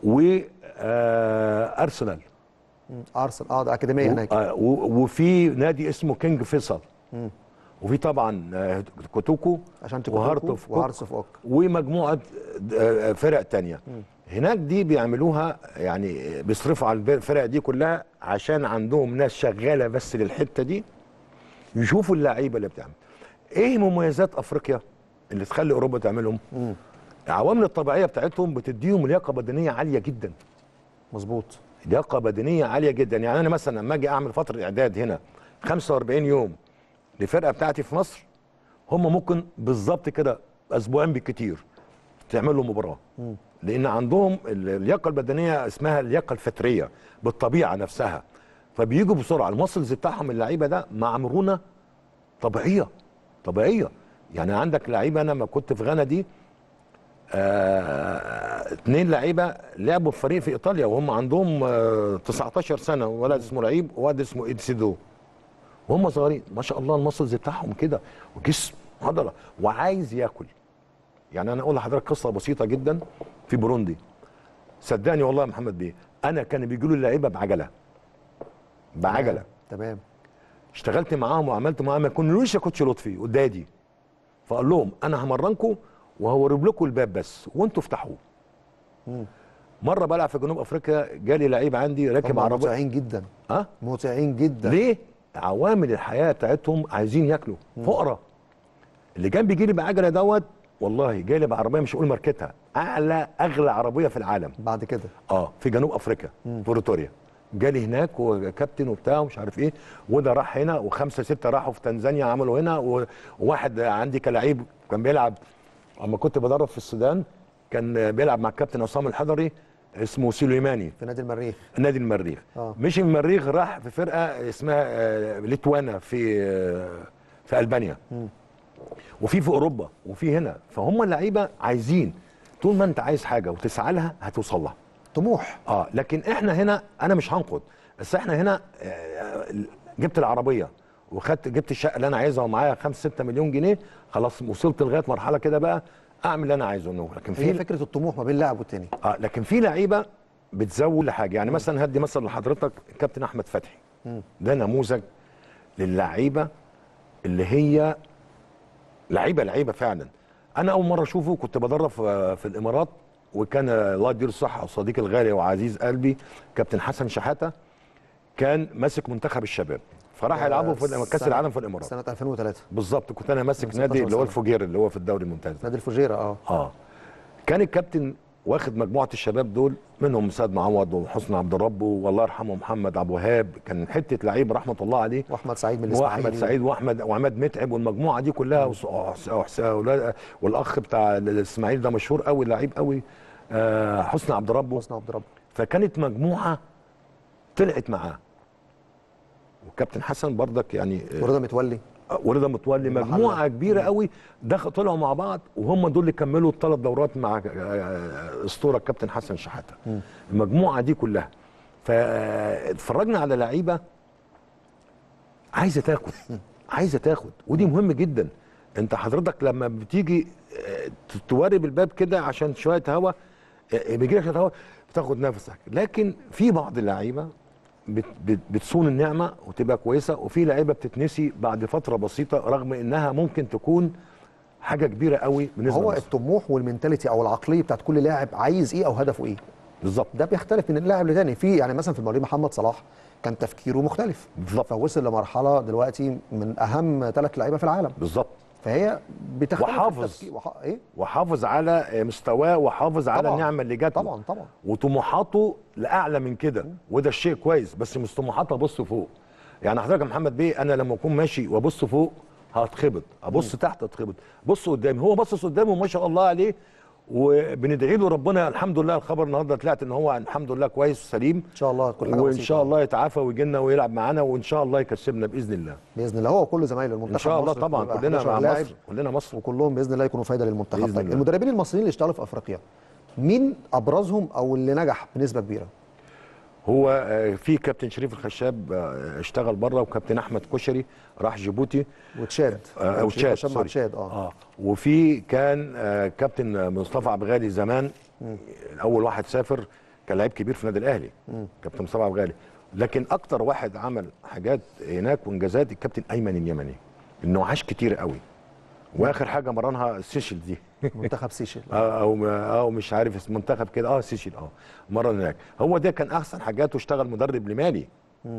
وارسنال ارسنال اه ده اكاديميه هناك وفي نادي اسمه كينج فيصل وفي طبعا آه، كوتوكو عشان وهارت تكون اوف كوك وهارتس اوف اوك ومجموعه آه، فرق تانية هناك دي بيعملوها يعني بيصرفوا على الفرق دي كلها عشان عندهم ناس شغاله بس للحته دي يشوفوا اللعيبه اللي بتعمل ايه مميزات افريقيا اللي تخلي اوروبا تعملهم العوامل الطبيعيه بتاعتهم بتديهم لياقه بدنيه عاليه جدا مظبوط لياقه بدنيه عاليه جدا يعني انا مثلا لما اجي اعمل فتره اعداد هنا 45 يوم للفرقه بتاعتي في مصر هم ممكن بالظبط كده اسبوعين بالكتير تعمل له مباراه لان عندهم ال- اللياقه البدنيه اسمها اللياقه الفتريه بالطبيعه نفسها فبيجوا بسرعه المسلز بتاعهم اللعيبه ده مع مرونه طبيعيه طبيعيه يعني عندك لعيبه انا ما كنت في غانا دي آه، اتنين لعيبه لعبوا في فريق في ايطاليا وهم عندهم آه 19 سنه ولد اسمه لعيب وولد اسمه ايدسيدو وهم صغيرين ما شاء الله المسلز بتاعهم كده وجسم عضله وعايز ياكل يعني انا اقول لحضرتك قصه بسيطه جدا في بوروندي صدقني والله يا محمد بيه انا كان بيجوا لي اللعيبه بعجله بعجله تمام اشتغلت معاهم وعملت معاهم ما يكونلوش يا كوتش لطفي قدادي فقال لهم انا همرنكم وهورب لكم الباب بس وانتوا افتحوه مره بلعب في جنوب افريقيا جالي لعيب عندي راكب هم عربيه متعين جدا ها متعين جدا ليه عوامل الحياه بتاعتهم عايزين ياكلوا فقراء اللي كان بيجي لي بعجله دوت والله جاي لي بعربيه مش هقول ماركتها اعلى اغلى عربيه في العالم بعد كده اه في جنوب افريقيا في بريتوريا جالي هناك وكابتن وبتاع ومش عارف ايه وده راح هنا وخمسه سته راحوا في تنزانيا عملوا هنا و- وواحد عندي كلاعب كان بيلعب اما كنت بدرب في السودان كان بيلعب مع الكابتن عصام الحضري اسمه سليماني في نادي المريخ نادي المريخ آه. مشي من المريخ راح في فرقه اسمها آه، ليتوانا في آه، في البانيا وفي في اوروبا وفي هنا فهم اللعيبه عايزين طول ما انت عايز حاجه وتسعى لها هتوصل لها طموح اه لكن احنا هنا انا مش هنقد بس احنا هنا آه، جبت العربيه وخدت جبت الشقه اللي انا عايزها ومعايا 5 6 مليون جنيه خلاص وصلت لغايه مرحله كده بقى اعمل اللي انا عايزه انه لكن هي في فكره الطموح ما بين لاعب والتاني اه لكن في لعيبه بتزود لحاجه يعني مثلا هدي مثلا لحضرتك الكابتن احمد فتحي ده نموذج للعيبه اللي هي لعيبه لعيبه فعلا انا اول مره اشوفه كنت بدرب في في الامارات وكان الله يديله الصحه صديقي الغالي وعزيز قلبي كابتن حسن شحاته كان ماسك منتخب الشباب فراح يلعبوا في كاس سنة- العالم في الامارات سنه 2003 بالظبط كنت انا ماسك 16 نادي اللي هو سنة. الفجير اللي هو في الدوري الممتاز نادي الفجيره اه اه كان الكابتن واخد مجموعه الشباب دول منهم سيد معوض وحسني عبد ربه والله يرحمه محمد عبد الوهاب كان حته لعيب رحمه الله عليه واحمد سعيد من الاسماعيلي واحمد سعيد واحمد وعماد متعب والمجموعه دي كلها وس- وحس- وحس- ولا- والاخ بتاع الاسماعيلي ده مشهور قوي لعيب قوي آه، حسني عبد ربه حسني عبد ربه فكانت مجموعه طلعت معاه والكابتن حسن برضك يعني آه، ورضا متولي ورضا متولي المحلة. مجموعه كبيره قوي دخل طلعوا مع بعض وهم دول اللي كملوا الثلاث دورات مع آه، اسطوره الكابتن حسن شحاته المجموعه دي كلها فاتفرجنا على لعيبه عايزه تاخد عايزه تاخد ودي مهم جدا انت حضرتك لما بتيجي آه، توارب الباب كده عشان شويه هوا آه، بيجي لك شويه هوا بتاخد نفسك لكن في بعض اللعيبه بت بت بتصون النعمه وتبقى كويسه وفي لعيبه بتتنسي بعد فتره بسيطه رغم انها ممكن تكون حاجه كبيره قوي بالنسبه هو لمصر. الطموح والمنتاليتي او العقليه بتاعت كل لاعب عايز ايه او هدفه ايه بالظبط ده بيختلف من اللاعب لتاني في يعني مثلا في المولود محمد صلاح كان تفكيره مختلف بالظبط. فوصل لمرحله دلوقتي من اهم ثلاث لعيبه في العالم بالظبط فهي بتختلف وحافظ. التفكير وح... ايه وحافظ على مستواه وحافظ على طبعاً. النعمه اللي جات له. طبعا طبعا وطموحاته لاعلى من كده وده الشيء كويس بس مش طموحاته ابص فوق يعني حضرتك يا محمد بيه انا لما اكون ماشي وابص فوق هتخبط ابص تحت اتخبط بص قدامي هو باصص قدامه ما شاء الله عليه وبندعي له ربنا الحمد لله الخبر النهارده طلعت ان هو الحمد لله كويس وسليم ان شاء الله كل حاجه وان بسيطة. شاء الله يتعافى ويجي لنا ويلعب معانا وان شاء الله يكسبنا باذن الله باذن الله هو وكل زمايله المنتخب ان شاء الله مصر طبعا بيبقى كلنا 11 مع لاعب مصر كلنا مصر وكلهم باذن الله يكونوا فايده للمنتخب بإذن طيب الله. المدربين المصريين اللي اشتغلوا في افريقيا مين ابرزهم او اللي نجح بنسبه كبيره هو آه، في كابتن شريف الخشاب آه، اشتغل بره وكابتن احمد كشري راح جيبوتي وتشاد آه، او تشاد شاد مع سوري. تشاد اه اه وفي كان آه كابتن مصطفى عبد الغالي زمان اول واحد سافر كان لعيب كبير في النادي الاهلي كابتن مصطفى عبد الغالي لكن اكتر واحد عمل حاجات هناك وانجازات الكابتن ايمن اليمني انه عاش كتير قوي واخر حاجه مرنها السيشل دي منتخب سيشل آه، او او مش عارف اسم منتخب كده اه سيشل اه مره هناك هو ده كان احسن حاجاته اشتغل مدرب لمالي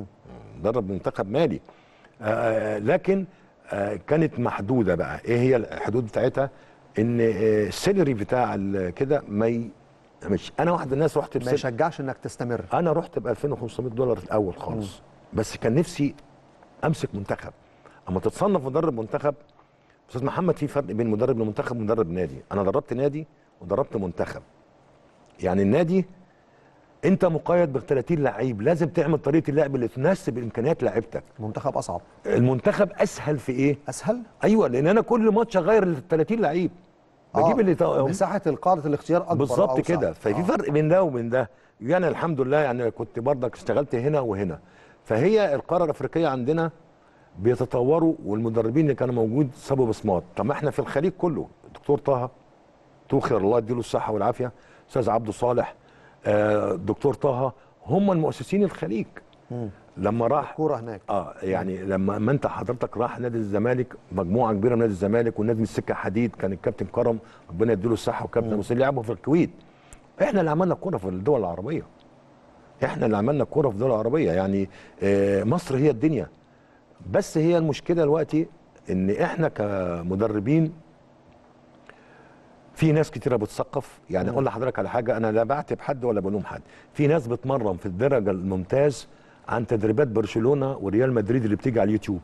مدرب منتخب مالي آه، آه، لكن آه، كانت محدوده بقى ايه هي الحدود بتاعتها ان آه، السيلري بتاع ال- كده ما ي... مش انا واحد من الناس رحت ما بسل... يشجعش انك تستمر انا رحت ب 2500 دولار الاول خالص بس كان نفسي امسك منتخب اما تتصنف مدرب منتخب استاذ محمد في فرق بين مدرب لمنتخب ومدرب نادي انا دربت نادي ودربت منتخب يعني النادي انت مقيد ب 30 لعيب لازم تعمل طريقه اللعب اللي تناسب امكانيات لعيبتك المنتخب اصعب المنتخب اسهل في ايه اسهل ايوه لان انا كل ماتش اغير ال 30 لعيب بجيب آه، اللي تا- مساحه القاعده الاختيار اكبر بالظبط وأوسع. كده ففي آه. فرق بين ده وبين ده يعني الحمد لله يعني كنت برضك اشتغلت هنا وهنا فهي القاره الافريقيه عندنا بيتطوروا والمدربين اللي كانوا موجود سابوا بصمات طب ما احنا في الخليج كله دكتور طه توخر الله يديله الصحه والعافيه استاذ عبده صالح آه، دكتور طه هم المؤسسين الخليج لما راح كوره هناك اه يعني لما ما انت حضرتك راح نادي الزمالك مجموعه كبيره من نادي الزمالك والنادي من السكه حديد كان الكابتن كرم ربنا يديله الصحه وكابتن ابو سليم لعبوا في الكويت احنا اللي عملنا الكوره في الدول العربيه احنا اللي عملنا الكوره في الدول العربيه يعني آه مصر هي الدنيا بس هي المشكله دلوقتي ان احنا كمدربين في ناس كتيره بتثقف يعني اقول لحضرتك على حاجه انا لا بعتب حد ولا بلوم حد في ناس بتمرن في الدرجه الممتاز عن تدريبات برشلونه وريال مدريد اللي بتيجي على اليوتيوب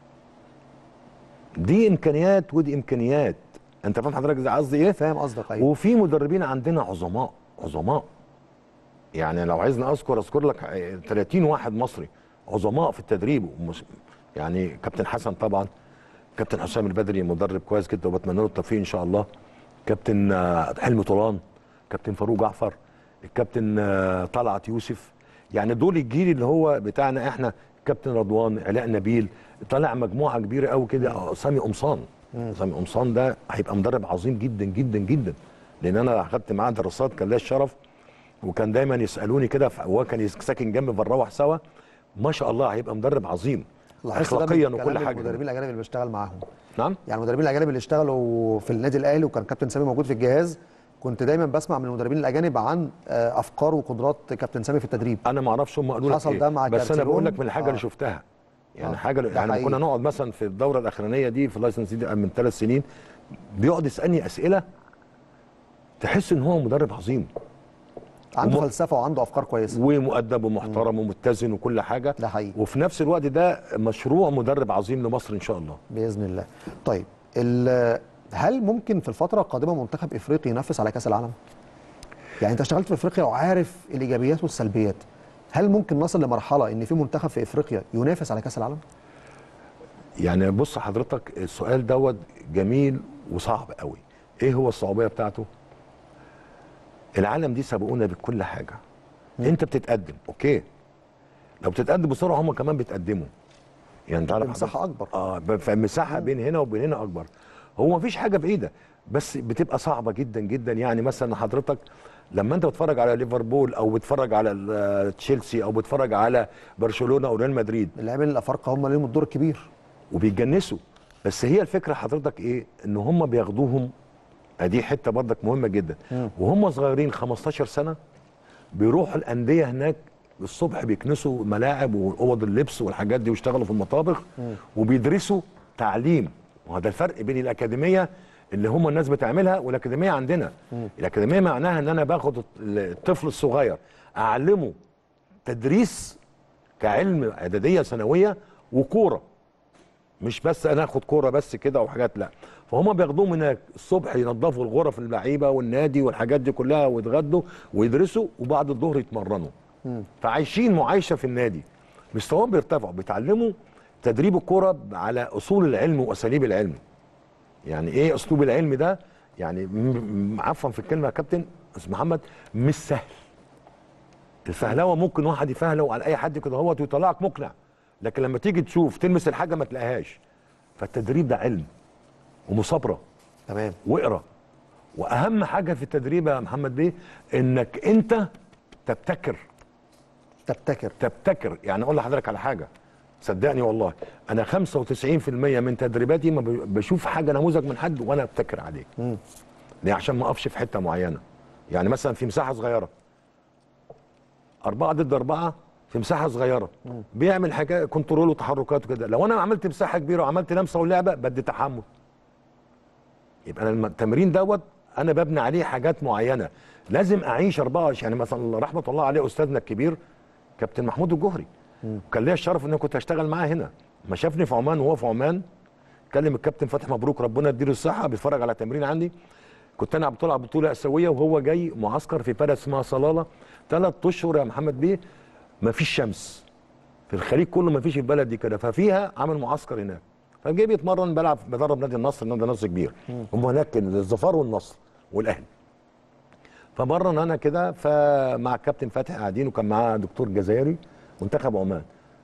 دي امكانيات ودي امكانيات انت فاهم حضرتك زي قصدي ايه فاهم قصدك ايوه وفي مدربين عندنا عظماء عظماء يعني لو عايزني اذكر اذكر لك 30 واحد مصري عظماء في التدريب ومس- يعني كابتن حسن طبعا كابتن حسام البدري مدرب كويس جدا وبتمنى له التوفيق ان شاء الله كابتن آه، حلمي طولان كابتن فاروق جعفر الكابتن آه، طلعت يوسف يعني دول الجيل اللي هو بتاعنا احنا كابتن رضوان علاء نبيل طلع مجموعه كبيره قوي كده آه، سامي قمصان سامي قمصان ده هيبقى مدرب عظيم جدا جدا جدا لان انا اخدت معاه دراسات كان ليا الشرف وكان دايما يسالوني كده ف- هو كان يس- ساكن جنبي بنروح سوا ما شاء الله هيبقى مدرب عظيم لاحظت ده من اخلاقيا كلام وكل حاجه المدربين الاجانب اللي بيشتغل معاهم نعم يعني المدربين الاجانب اللي اشتغلوا في النادي الاهلي وكان كابتن سامي موجود في الجهاز كنت دايما بسمع من المدربين الاجانب عن آه، افكار وقدرات كابتن سامي في التدريب انا ما اعرفش هم قالوا لك حصل إيه. ده مع بس انا كارتيرون؟ بقول لك من الحاجه آه. اللي شفتها يعني آه. حاجه ده يعني لما حقيقي. كنا نقعد مثلا في الدوره الاخرانيه دي في اللايسنس دي من ثلاث سنين بيقعد يسالني اسئله تحس ان هو مدرب عظيم عنده وم- فلسفه وعنده افكار كويسه ومؤدب ومحترم ومتزن وكل حاجه ده حقيقي. وفي نفس الوقت ده مشروع مدرب عظيم لمصر ان شاء الله باذن الله طيب ال- هل ممكن في الفتره القادمه منتخب افريقي ينافس على كاس العالم يعني انت اشتغلت في افريقيا وعارف الايجابيات والسلبيات هل ممكن نصل لمرحله ان في منتخب في افريقيا ينافس على كاس العالم يعني بص حضرتك السؤال دوت جميل وصعب قوي ايه هو الصعوبيه بتاعته العالم دي سبقونا بكل حاجه انت بتتقدم اوكي لو بتتقدم بسرعه هم كمان بيتقدموا يعني تعرف بمساحة حضرتك- أكبر. اه ب- فمساحه بين هنا وبين هنا اكبر هو مفيش حاجه بعيده بس بتبقى صعبه جدا جدا يعني مثلا حضرتك لما انت بتتفرج على ليفربول او بتتفرج على ال- تشيلسي او بتتفرج على برشلونه او ريال مدريد اللاعبين الافارقه هم ليهم الدور الكبير وبيتجنسوا بس هي الفكره حضرتك ايه ان هم بياخدوهم ادي حته برضك مهمه جدا وهم صغيرين 15 سنه بيروحوا الانديه هناك الصبح بيكنسوا ملاعب واوض اللبس والحاجات دي ويشتغلوا في المطابخ وبيدرسوا تعليم وهذا الفرق بين الاكاديميه اللي هم الناس بتعملها والاكاديميه عندنا الاكاديميه معناها ان انا باخد الطفل الصغير اعلمه تدريس كعلم اعداديه ثانويه وكوره مش بس انا اخد كوره بس كده وحاجات لا فهم بياخدوهم هناك الصبح ينظفوا الغرف اللعيبه والنادي والحاجات دي كلها ويتغدوا ويدرسوا وبعد الظهر يتمرنوا فعايشين معايشه في النادي مستواهم بيرتفعوا بيتعلموا تدريب الكوره على اصول العلم واساليب العلم يعني ايه اسلوب العلم ده يعني م- م- عفوا في الكلمه يا كابتن استاذ محمد مش سهل الفهلوه ممكن واحد يفهلو على اي حد كده هوت ويطلعك مقنع لكن لما تيجي تشوف تلمس الحاجه ما تلاقيهاش فالتدريب ده علم ومصابره تمام واقرا واهم حاجه في التدريب يا محمد بيه انك انت تبتكر تبتكر تبتكر يعني اقول لحضرتك على حاجه صدقني والله انا 95% من تدريباتي ما ب- بشوف حاجه نموذج من حد وانا ابتكر عليه ليه عشان ما اقفش في حته معينه يعني مثلا في مساحه صغيره أربعة ضد أربعة في مساحة صغيرة بيعمل حاجة كنترول وتحركات وكده لو أنا عملت مساحة كبيرة وعملت لمسة ولعبة بدي تحمل يبقى أنا الم- التمرين دوت أنا ببني عليه حاجات معينة لازم أعيش 24 يعني مثلا رحمة الله عليه أستاذنا الكبير كابتن محمود الجهري كان ليا الشرف إن أنا كنت أشتغل معاه هنا ما شافني في عمان وهو في عمان كلم الكابتن فتحي مبروك ربنا يديله الصحة بيتفرج على تمرين عندي كنت انا بطلع بطوله اسيويه وهو جاي معسكر في بلد اسمها صلاله ثلاث اشهر يا محمد بيه ما فيش شمس في الخليج كله ما فيش البلد دي كده ففيها عامل معسكر هناك فجاي بيتمرن بلعب بدرب نادي النصر نادي النصر كبير هم هناك الظفار والنصر والاهلي فمرن انا كده فمع الكابتن فتحي قاعدين وكان معاه دكتور جزائري منتخب عمان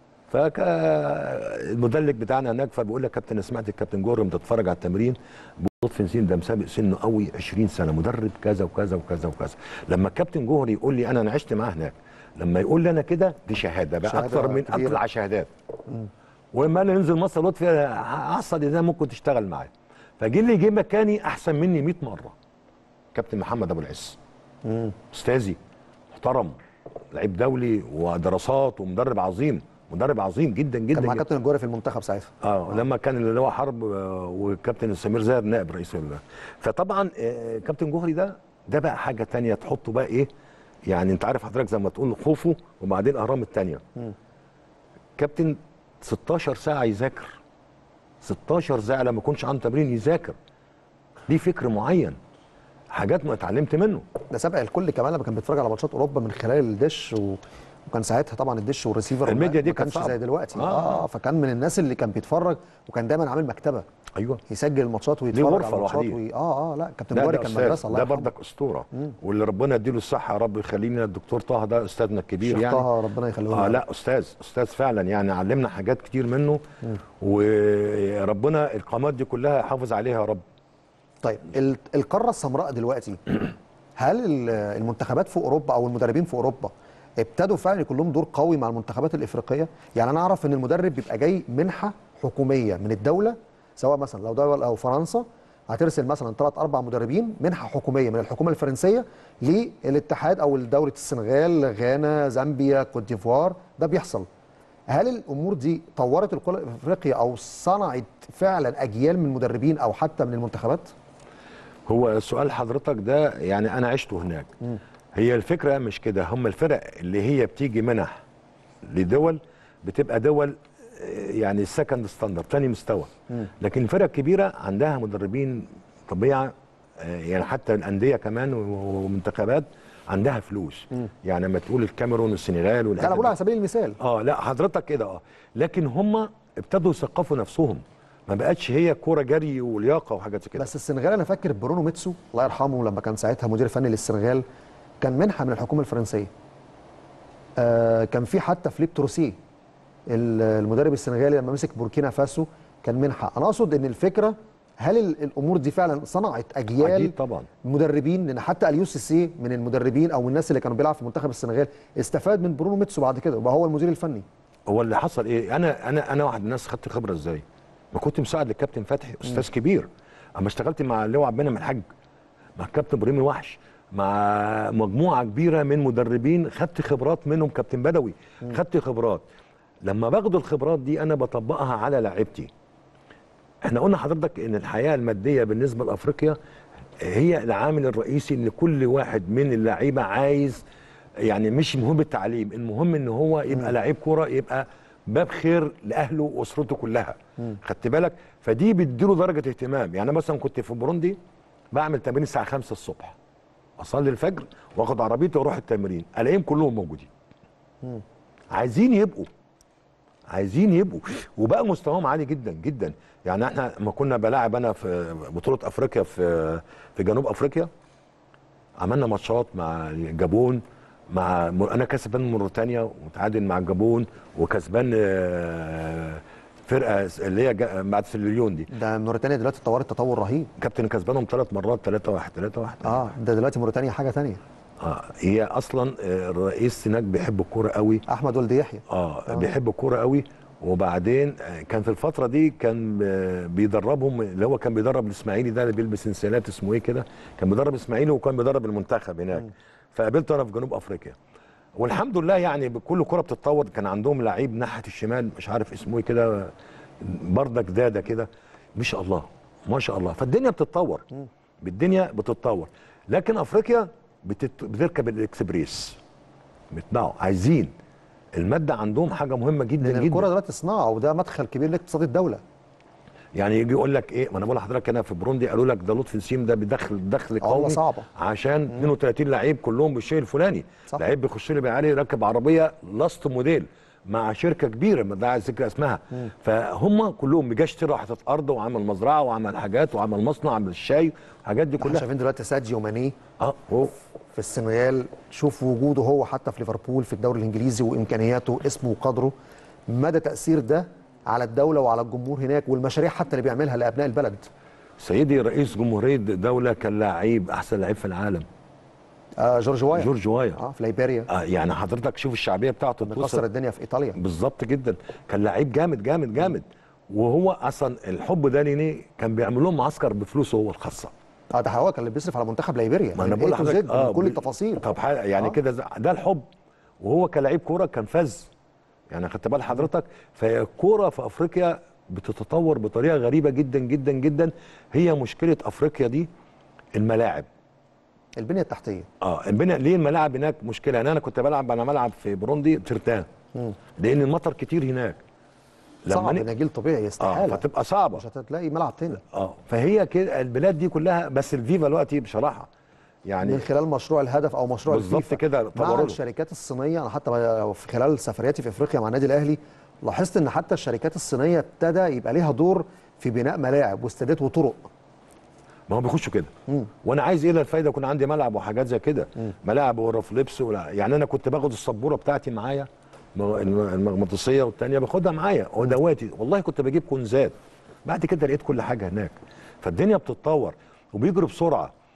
فالمدلك بتاعنا هناك فبيقول لك كابتن أنا سمعت الكابتن جورم بتتفرج على التمرين لطفي نسين ده مسابق سنه قوي 20 سنه مدرب كذا وكذا وكذا وكذا لما الكابتن جوهري يقول لي انا انا عشت معاه هناك لما يقول لي انا كده دي شهاده بقى شهادة اكتر من كبيرة. اطلع شهادات ولما انا ننزل مصر لطفي عصر ده ممكن تشتغل معايا فجي اللي جه مكاني احسن مني 100 مره كابتن محمد ابو العز استاذي محترم لعيب دولي ودراسات ومدرب عظيم مدرب عظيم جدا جدا كان مع جداً. كابتن الجوري في المنتخب ساعتها اه لما كان اللي هو حرب آه، والكابتن سمير زاهر نائب رئيس ال- فطبعا آه، كابتن جوهري ده ده بقى حاجه تانية تحطه بقى ايه يعني انت عارف حضرتك زي ما تقول خوفه وبعدين اهرام التانية كابتن 16 ساعه يذاكر 16 ساعه لما يكونش عنده تمرين يذاكر ليه فكر معين حاجات ما اتعلمت منه ده سبق الكل كمان لما كان بيتفرج على ماتشات اوروبا من خلال الدش و... وكان ساعتها طبعا الدش والريسيفر الميديا دي ما كانت كانش صعبة. زي دلوقتي آه. اه, آه فكان من الناس اللي كان بيتفرج وكان دايما عامل مكتبه ايوه يسجل الماتشات ليه ويتفرج غرفة على الماتشات لوحديه. وي... اه اه لا كابتن لا جوهري ده كان أستاذ، مدرسه الله ده يرحمه. بردك اسطوره واللي ربنا يديله الصحه يا رب يخلينا الدكتور طه ده استاذنا الكبير شيخ يعني طه ربنا يخليه اه لنا. لا استاذ استاذ فعلا يعني علمنا حاجات كتير منه وربنا القامات دي كلها يحافظ عليها يا رب طيب ال- القاره السمراء دلوقتي هل ال- المنتخبات في اوروبا او المدربين في اوروبا ابتدوا فعلا يكون لهم دور قوي مع المنتخبات الافريقيه يعني انا اعرف ان المدرب بيبقى جاي منحه حكوميه من الدوله سواء مثلا لو دوله او فرنسا هترسل مثلا ثلاث اربع مدربين منحه حكوميه من الحكومه الفرنسيه للاتحاد او لدوله السنغال غانا زامبيا كوت ديفوار ده بيحصل هل الامور دي طورت الكره الافريقيه او صنعت فعلا اجيال من المدربين او حتى من المنتخبات هو سؤال حضرتك ده يعني انا عشته هناك هي الفكره مش كده هم الفرق اللي هي بتيجي منح لدول بتبقى دول آه، يعني سكند ستاندرد تاني مستوى لكن الفرق الكبيره عندها مدربين طبيعه آه، يعني حتى الانديه كمان و- ومنتخبات عندها فلوس يعني لما تقول الكاميرون والسنغال لا انا والحتت بقول دي. على سبيل المثال اه لا حضرتك كده اه لكن هم ابتدوا يثقفوا نفسهم ما بقتش هي كوره جري ولياقه وحاجات زي كده بس السنغال انا فاكر برونو ميتسو الله يرحمه لما كان ساعتها مدير فني للسنغال كان منحه من الحكومه الفرنسيه آه كان في حتى فليب تروسيه ال- المدرب السنغالي لما مسك بوركينا فاسو كان منحه انا اقصد ان الفكره هل ال- الامور دي فعلا صنعت اجيال أكيد طبعا. مدربين لان حتى اليو سي سي من المدربين او من الناس اللي كانوا بيلعبوا في منتخب السنغال استفاد من برونو ميتسو بعد كده وبقى هو المدير الفني هو اللي حصل ايه انا انا انا واحد من الناس خدت خبره ازاي ما كنت مساعد للكابتن فتحي استاذ كبير اما اشتغلت مع اللواء عبد المنعم الحاج مع الكابتن ابراهيم الوحش مع مجموعه كبيره من مدربين خدت خبرات منهم كابتن بدوي خدت خبرات لما باخد الخبرات دي انا بطبقها على لعيبتي احنا قلنا حضرتك ان الحياه الماديه بالنسبه لافريقيا هي العامل الرئيسي ان كل واحد من اللعيبه عايز يعني مش مهم التعليم المهم ان هو يبقى لعيب كوره يبقى باب خير لاهله واسرته كلها خدت بالك فدي بتديله درجه اهتمام يعني مثلا كنت في بوروندي بعمل تمرين الساعه 5 الصبح اصلي الفجر واخد عربيتي واروح التمرين الاقيهم كلهم موجودين عايزين يبقوا عايزين يبقوا وبقى مستواهم عالي جدا جدا يعني احنا لما كنا بلاعب انا في بطوله افريقيا في في جنوب افريقيا عملنا ماتشات مع الجابون مع انا كسبان موريتانيا ومتعادل مع الجابون وكسبان آه، فرقه اللي هي جا- بعد سيرليون دي ده موريتانيا دلوقتي اتطورت تطور رهيب كابتن كسبانهم ثلاث مرات 3 1 3 1 اه ده دلوقتي موريتانيا حاجه تانية اه هي اصلا آه، الرئيس هناك بيحب الكوره قوي احمد ولد يحيى اه بيحب الكوره قوي وبعدين آه، كان في الفتره دي كان آه، بيدربهم اللي هو كان بيدرب الاسماعيلي ده اللي بيلبس انسيالات اسمه ايه كده كان بيدرب الاسماعيلي وكان بيدرب المنتخب هناك فقابلته انا في جنوب افريقيا والحمد لله يعني بكل كره بتتطور كان عندهم لعيب ناحيه الشمال مش عارف اسمه ايه كده بردك داده كده ما شاء الله ما شاء الله فالدنيا بتتطور بالدنيا بتتطور لكن افريقيا بتت... بتركب الاكسبريس بيتباعوا عايزين الماده عندهم حاجه مهمه جدا لان جدا الكوره دلوقتي صناعه وده مدخل كبير لاقتصاد الدوله يعني يجي يقول لك ايه ما انا بقول لحضرتك انا في بروندي قالوا لك ده لطفي نسيم ده بيدخل دخل عملة قومي صعبة. عشان 32 لعيب كلهم بالشيء الفلاني صح. لعيب بيخش لي بيعالي يركب عربيه لاست موديل مع شركه كبيره ما ده عايز ذكر اسمها فهم كلهم بيجي اشترى حته ارض وعمل مزرعه وعمل حاجات وعمل مصنع عمل الشاي الحاجات دي احنا كلها شايفين دلوقتي ساديو ماني اه هو في السنغال شوف وجوده هو حتى في ليفربول في الدوري الانجليزي وامكانياته اسمه وقدره مدى تاثير ده على الدوله وعلى الجمهور هناك والمشاريع حتى اللي بيعملها لابناء البلد سيدي رئيس جمهوريه دوله كان لعيب احسن لعيب في العالم آه جورج وايا جورج وايا اه في ليبيريا آه يعني حضرتك شوف الشعبيه بتاعته مكسر توصل الدنيا في ايطاليا بالظبط جدا كان لعيب جامد جامد جامد وهو اصلا الحب ده ليه كان بيعمل لهم معسكر بفلوسه هو الخاصه اه ده هو كان اللي بيصرف على منتخب ليبيريا ما انا من بقول A to Z، لحضرتك من كل بي- التفاصيل طب ح- يعني آه. كده ز- ده الحب وهو كلاعب كوره كان فز يعني خدت بال حضرتك فالكوره في افريقيا بتتطور بطريقه غريبه جدا جدا جدا هي مشكله افريقيا دي الملاعب البنيه التحتيه اه البناء ليه الملاعب هناك مشكله يعني انا كنت بلعب على ملعب في بروندي ترتان لان المطر كتير هناك صعب ن- نجيل طبيعي اه استحاله فتبقى صعبه مش هتلاقي ملعب تاني اه فهي كده البلاد دي كلها بس الفيفا دلوقتي بصراحه يعني من خلال مشروع الهدف او مشروع بالظبط الفيفا كده مع طوروا. الشركات الصينيه انا حتى في خلال سفرياتي في افريقيا مع النادي الاهلي لاحظت ان حتى الشركات الصينيه ابتدى يبقى ليها دور في بناء ملاعب واستادات وطرق ما هو بيخشوا كده وانا عايز ايه الفايده يكون عندي ملعب وحاجات زي كده ملاعب ورف لبس ولا يعني انا كنت باخد السبوره بتاعتي معايا م- الم- المغناطيسيه والتانيه باخدها معايا ودواتي والله كنت بجيب كنزات بعد كده لقيت كل حاجه هناك فالدنيا بتتطور وبيجري بسرعه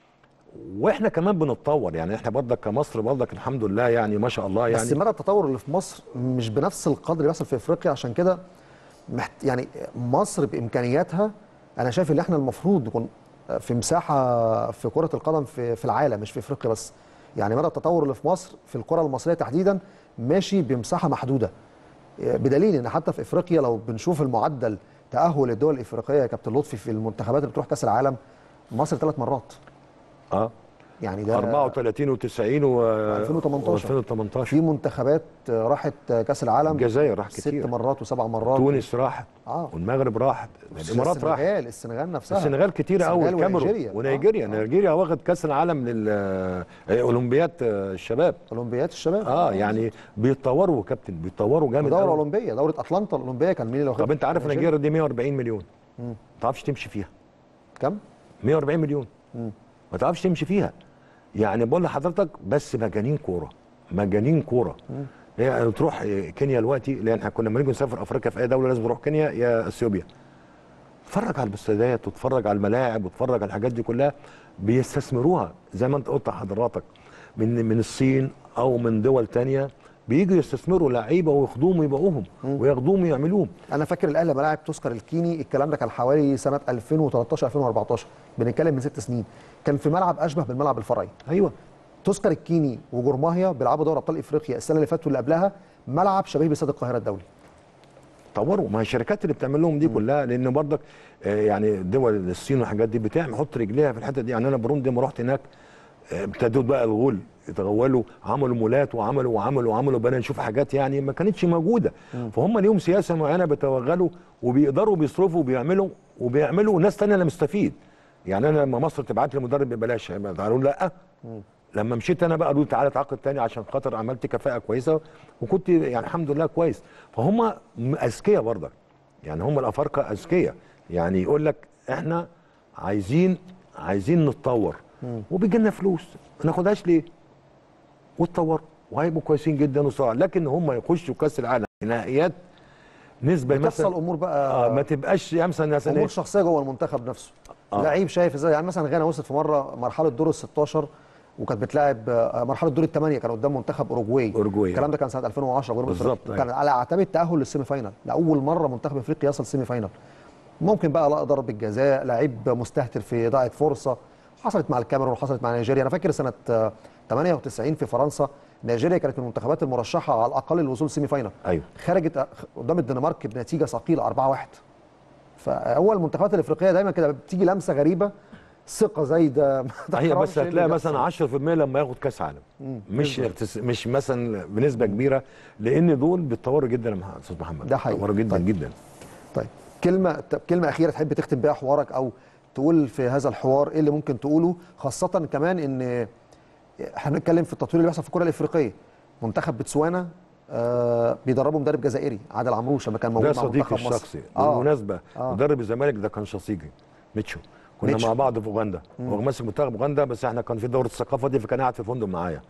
واحنا كمان بنتطور يعني احنا برضك كمصر برضك الحمد لله يعني ما شاء الله يعني بس مدى التطور اللي في مصر مش بنفس القدر اللي بيحصل في افريقيا عشان كده محت... يعني مصر بامكانياتها انا شايف ان احنا المفروض نكون في مساحه في كره القدم في في العالم مش في افريقيا بس يعني مدى التطور اللي في مصر في الكره المصريه تحديدا ماشي بمساحه محدوده بدليل ان حتى في افريقيا لو بنشوف المعدل تاهل الدول الافريقيه يا كابتن لطفي في المنتخبات اللي بتروح كاس العالم مصر ثلاث مرات اه يعني ده 34 و90 و 2018. 2018 في منتخبات راحت كاس العالم الجزائر راح ست كتير مرات وسبع مرات تونس راحت اه والمغرب راحت الامارات راحت السنغال السنغال نفسها السنغال كتير قوي السنغال الكاميرون ونيجيريا. ونيجيريا آه. نيجيريا واخد كاس العالم للاولمبياد الشباب اولمبياد الشباب اه يعني بيتطوروا كابتن بيتطوروا جامد دوره قوي. اولمبيه دوره اتلانتا الاولمبيه كان مين اللي واخدها؟ طب انت عارف نيجيريا دي 140 مليون ما تعرفش تمشي فيها كم 140 مليون ما تعرفش تمشي فيها يعني بقول لحضرتك بس مجانين كوره مجانين كوره هي تروح كينيا دلوقتي لان احنا كنا لما نيجي نسافر افريقيا في اي دوله لازم نروح كينيا يا اثيوبيا اتفرج على الاستادات واتفرج على الملاعب واتفرج على الحاجات دي كلها بيستثمروها زي ما انت قلت حضرتك من من الصين او من دول تانية بييجوا يستثمروا لعيبه وياخدوهم ويبيعوهم وياخدوهم ويعملوهم انا فاكر الاهلي لما لعب تذكر الكيني الكلام ده كان حوالي سنه 2013 2014 بنتكلم من ست سنين كان في ملعب اشبه بالملعب الفرعي ايوه تذكر الكيني وجرماهيا بيلعبوا دوري ابطال افريقيا السنه اللي فاتت واللي قبلها ملعب شبيه باستاد القاهره الدولي طوروا ما هي الشركات اللي بتعمل لهم دي كلها لان برضك آه، يعني دول الصين والحاجات دي بتعمل حط رجليها في الحته دي يعني انا بروندي لما رحت هناك آه، ابتدوا بقى الغول يتغولوا عملوا مولات وعملوا وعملوا وعملوا بقينا نشوف حاجات يعني ما كانتش موجوده فهم ليهم سياسه معينه بيتوغلوا وبيقدروا بيصرفوا وبيعملوا وبيعملوا ناس تانية اللي مستفيد يعني انا لما مصر تبعت لي مدرب ببلاش قالوا لا لما مشيت انا بقى قالوا لي تعالى تعاقد تاني عشان خاطر عملت كفاءه كويسه وكنت يعني الحمد لله كويس فهم م- اذكياء برضك يعني هم الافارقه اذكياء يعني يقول لك احنا عايزين عايزين نتطور وبيجي لنا فلوس ما ناخدهاش ليه؟ واتطوروا وهيبقوا كويسين جدا وصراحة لكن هم يخشوا كاس العالم نهائيات نسبه بتحصل مثلا امور بقى آه ما تبقاش يا مثلا مثلا امور إيه؟ شخصيه جوه المنتخب نفسه آه. لعيب شايف ازاي يعني مثلا غانا وصلت في مره مرحله دور ال 16 وكانت بتلاعب آه، مرحله دور الثمانيه كان قدام منتخب اوروجواي أوروجواي، الكلام آه. ده كان سنه 2010 جنوب بالظبط، أفريقيا. كان أيوة. على اعتاب التاهل للسيمي فاينال لاول مره منتخب افريقيا يصل سيمي فاينال ممكن بقى لا ضرب الجزاء لعيب مستهتر في اضاعه فرصه حصلت مع الكاميرون وحصلت مع نيجيريا انا فاكر سنه آه، 98 في فرنسا نيجيريا كانت من المنتخبات المرشحه على الاقل للوصول سيمي فاينال ايوه خرجت آه، قدام الدنمارك بنتيجه ثقيله 4-1 فاول المنتخبات الافريقيه دايما كده بتيجي لمسه غريبه ثقه زايده ما هي تعرفش بس إيه اللي هتلاقي بيحصل. مثلا 10% لما ياخد كاس عالم مش ارتس- مش مثلا بنسبه كبيره لان دول بيتطوروا جدا يا مح- استاذ محمد ده حقيقي. بيتطوروا جدا طيب. جدا طيب كلمه طب كلمه اخيره تحب تختم بيها حوارك او تقول في هذا الحوار ايه اللي ممكن تقوله خاصه كمان ان احنا بنتكلم في التطوير اللي بيحصل في الكره الافريقيه منتخب بوتسوانا آه بيدربه مدرب جزائري عادل عمروش لما كان موجود ده مع صديقي منتخب مصر. الشخصي آه. بالمناسبه آه. مدرب الزمالك ده كان شقيقي ميتشو كنا ميتشو. مع بعض في اوغندا هو ماسك منتخب اوغندا بس احنا كان في دوره الثقافه دي فكان قاعد في فندق معايا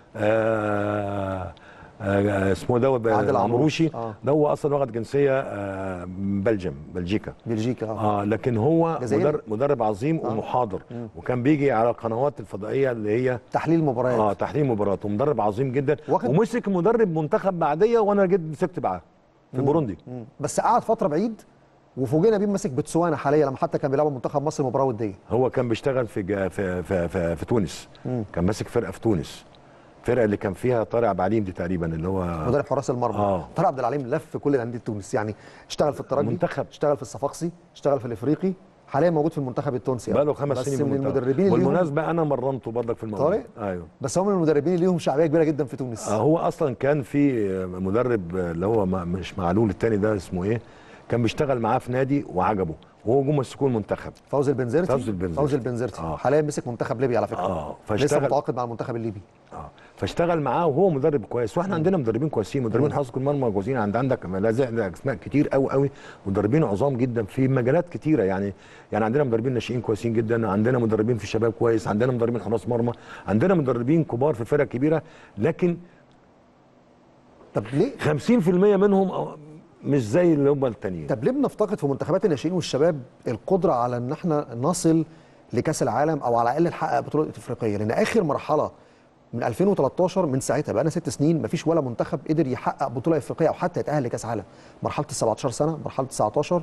آه آه اسمه ده عادل عادل عمروشي. عمروشي آه. ده هو اصلا واخد جنسيه آه بلجيم بلجيكا بلجيكا اه اه لكن هو جزائري. مدرب, مدرب عظيم ومحاضر وكان بيجي على القنوات الفضائيه اللي هي تحليل مباريات اه تحليل مباراه ومدرب عظيم جدا واخد- ومسك مدرب منتخب بعديه وانا جيت مسكت معاه في بوروندي مم. بس قعد فتره بعيد وفوجئنا بيه ماسك بوتسوانا حاليا لما حتى كان بيلعب منتخب مصر مباراه وديه هو كان بيشتغل في جا في في في, في تونس كان ماسك فرقه في تونس الفرقه اللي كان فيها طارق عبد العليم دي تقريبا اللي هو مدرب حراس المرمى آه. طارق عبد العليم لف في كل انديه تونس يعني اشتغل في الترجي منتخب. اشتغل في الصفاقسي اشتغل في الافريقي حاليا موجود في المنتخب التونسي بقى له خمس بس سنين من المنتخب. المدربين اللي ليهم بالمناسبه انا مرنته برضك في الموضوع طارق؟ ايوه بس هو من المدربين اللي ليهم شعبيه كبيره جدا في تونس آه هو اصلا كان في مدرب اللي هو ما- مش معلول التاني ده اسمه ايه كان بيشتغل معاه في نادي وعجبه وهو جم مسكوه المنتخب فوزي البنزرتي فوزي البنزرتي. فوزي البنزرتي آه. حاليا مسك منتخب ليبيا على فكره آه، لسه فاشتغل- متعاقد مع المنتخب الليبي اه فاشتغل معاه وهو مدرب كويس واحنا عندنا مدربين كويسين مدربين حراسه المرمى كويسين عند عندك لا زي- اسماء كتير قوي قوي مدربين عظام جدا في مجالات كتيره يعني يعني عندنا مدربين ناشئين كويسين جدا عندنا مدربين في الشباب كويس عندنا مدربين حراس مرمى عندنا مدربين كبار في فرق كبيره لكن طب ليه 50% منهم أو- مش زي اللي هم التانيين طب ليه بنفتقد في منتخبات الناشئين والشباب القدره على ان احنا نصل لكاس العالم او على الاقل نحقق بطوله افريقيه لان اخر مرحله من 2013 من ساعتها بقى لنا ست سنين مفيش ولا منتخب قدر يحقق بطوله افريقيه او حتى يتاهل لكاس عالم مرحله ال 17 سنه مرحله 19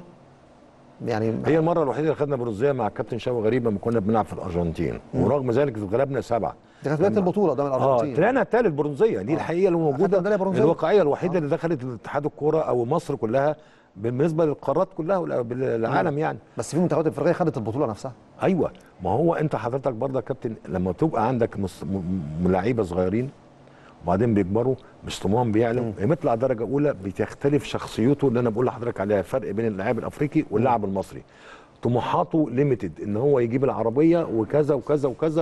يعني هي المره الوحيده اللي خدنا برونزيه مع الكابتن شوقي غريب لما كنا بنلعب في الارجنتين ورغم ذلك غلبنا سبعه دي كانت بدايه البطوله قدام اه الارجنتين طلعنا الثالث برونزيه دي الحقيقه اللي أخدنا موجوده ميدالية برونزية. الواقعيه الوحيده اللي دخلت الاتحاد الكوره او مصر كلها بالنسبه للقارات كلها والعالم يعني بس في منتخبات افريقيه خدت البطوله نفسها ايوه ما هو انت حضرتك برضه يا كابتن لما تبقى عندك مس- م- م- لعيبه صغيرين وبعدين بيكبروا مستواهم بيعلى بيطلع درجه اولى بتختلف شخصيته اللي انا بقول لحضرتك عليها فرق بين اللاعب الافريقي واللاعب المصري طموحاته ليميتد ان هو يجيب العربيه وكذا وكذا وكذا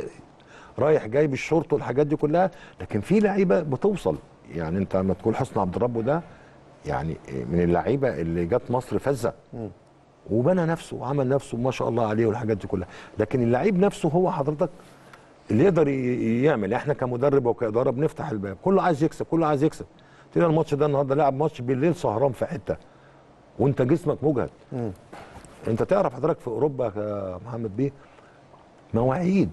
ورايح جاي بالشورت والحاجات دي كلها لكن في لعيبه بتوصل يعني انت لما تقول حسن عبد الرب ده يعني من اللعيبه اللي جت مصر فزه وبنى نفسه وعمل نفسه ما شاء الله عليه والحاجات دي كلها لكن اللعيب نفسه هو حضرتك اللي يقدر ي- يعمل احنا كمدرب وكاداره بنفتح الباب كله عايز يكسب كله عايز يكسب تلاقي الماتش ده النهارده لعب ماتش بالليل سهران في حته وانت جسمك مجهد انت تعرف حضرتك في اوروبا يا محمد بيه مواعيد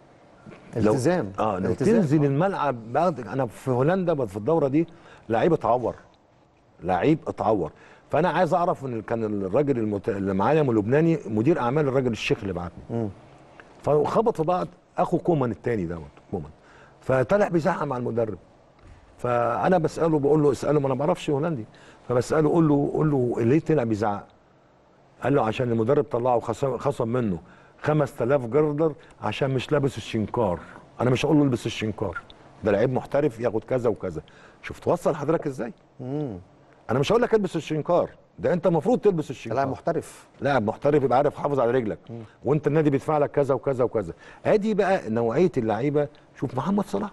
لو- التزام اه لو التزام. تنزل الملعب بعد انا في هولندا في الدوره دي لعيب اتعور لعيب اتعور فانا عايز اعرف ان كان الراجل المت... اللي معايا من لبناني مدير اعمال الراجل الشيخ اللي بعتني فخبط في بعض اخو كومان التاني دوت كومان فطلع بيزعق مع المدرب فانا بساله بقول له اساله ما انا ما بعرفش هولندي فبساله قول له قول له ليه طلع بيزعق قال له عشان المدرب طلعه خصم, خصم منه 5000 جردر عشان مش لابس الشنكار انا مش هقول له البس الشنكار ده لعيب محترف ياخد كذا وكذا شوف توصل حضرتك ازاي انا مش هقول لك البس الشنكار ده انت المفروض تلبس الشنكار لاعب محترف لاعب محترف يبقى عارف يحافظ على رجلك وانت النادي بيدفع لك كذا وكذا وكذا ادي بقى نوعيه اللعيبه شوف محمد صلاح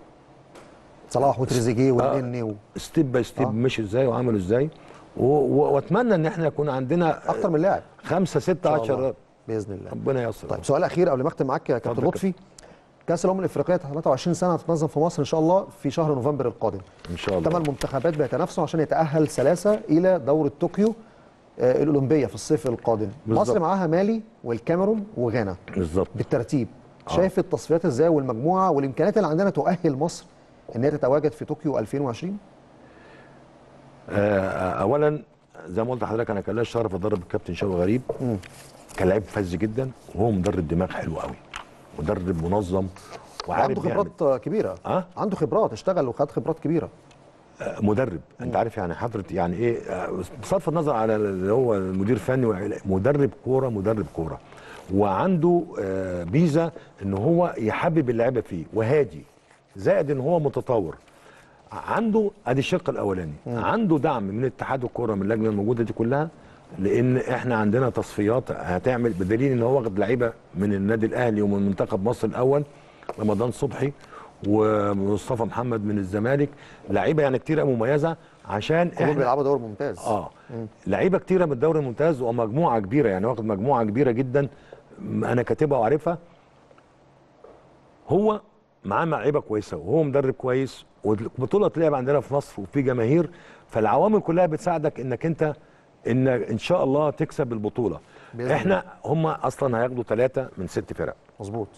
صلاح وتريزيجيه والنني و... ستيب باي ستيب آه. مشي ازاي وعمل ازاي و- و- واتمنى ان احنا يكون عندنا اكتر من لاعب خمسه سته إن شاء الله. عشر باذن الله ربنا ييسر طيب سؤال اخير قبل ما اختم معاك يا كابتن اتفضل يا لطفي كاس الامم الافريقيه 23 سنه هتتنظم في مصر ان شاء الله في شهر نوفمبر القادم ان شاء الله ثمان منتخبات بيتنافسوا عشان يتاهل ثلاثه الى دوره طوكيو آه، الاولمبيه في الصيف القادم بالظبط. مصر معاها مالي والكاميرون وغانا بالظبط بالترتيب شايف التصفيات ازاي والمجموعه والامكانيات اللي عندنا تؤهل مصر ان هي تتواجد في طوكيو 2020 آه، اولا زي ما قلت لحضرتك انا كان ليا الشرف ادرب الكابتن شوقي غريب كان لعيب فذ جدا وهو مدرب دماغ حلو قوي مدرب منظم وعارف وعنده يعمل. خبرات آه، كبيره أه؟ عنده خبرات اشتغل وخد خبرات كبيره آه، مدرب انت عارف يعني حضرتك يعني ايه آه، بصرف النظر على اللي هو المدير الفني وعلا- مدرب كوره مدرب كوره وعنده آه، ميزه ان هو يحبب اللعيبه فيه وهادي زائد ان هو متطور عنده ادي الشق الاولاني عنده دعم من اتحاد الكوره من اللجنه الموجوده دي كلها لان احنا عندنا تصفيات هتعمل بدليل ان هو واخد لعيبه من النادي الاهلي ومن منتخب مصر الاول رمضان صبحي ومصطفى محمد من الزمالك لعيبه يعني كتيره مميزه عشان كلهم احنا بيلعبوا دوري ممتاز اه لعيبه كتيره من الدوري الممتاز ومجموعه كبيره يعني واخد مجموعه كبيره جدا م- انا كاتبها وعارفها هو معاه لعيبه كويسه وهو مدرب كويس والبطوله تلعب عندنا في مصر وفي جماهير فالعوامل كلها بتساعدك انك انت ان ان شاء الله تكسب البطوله بإذن احنا هم اصلا هياخدوا ثلاثه من ست فرق مظبوط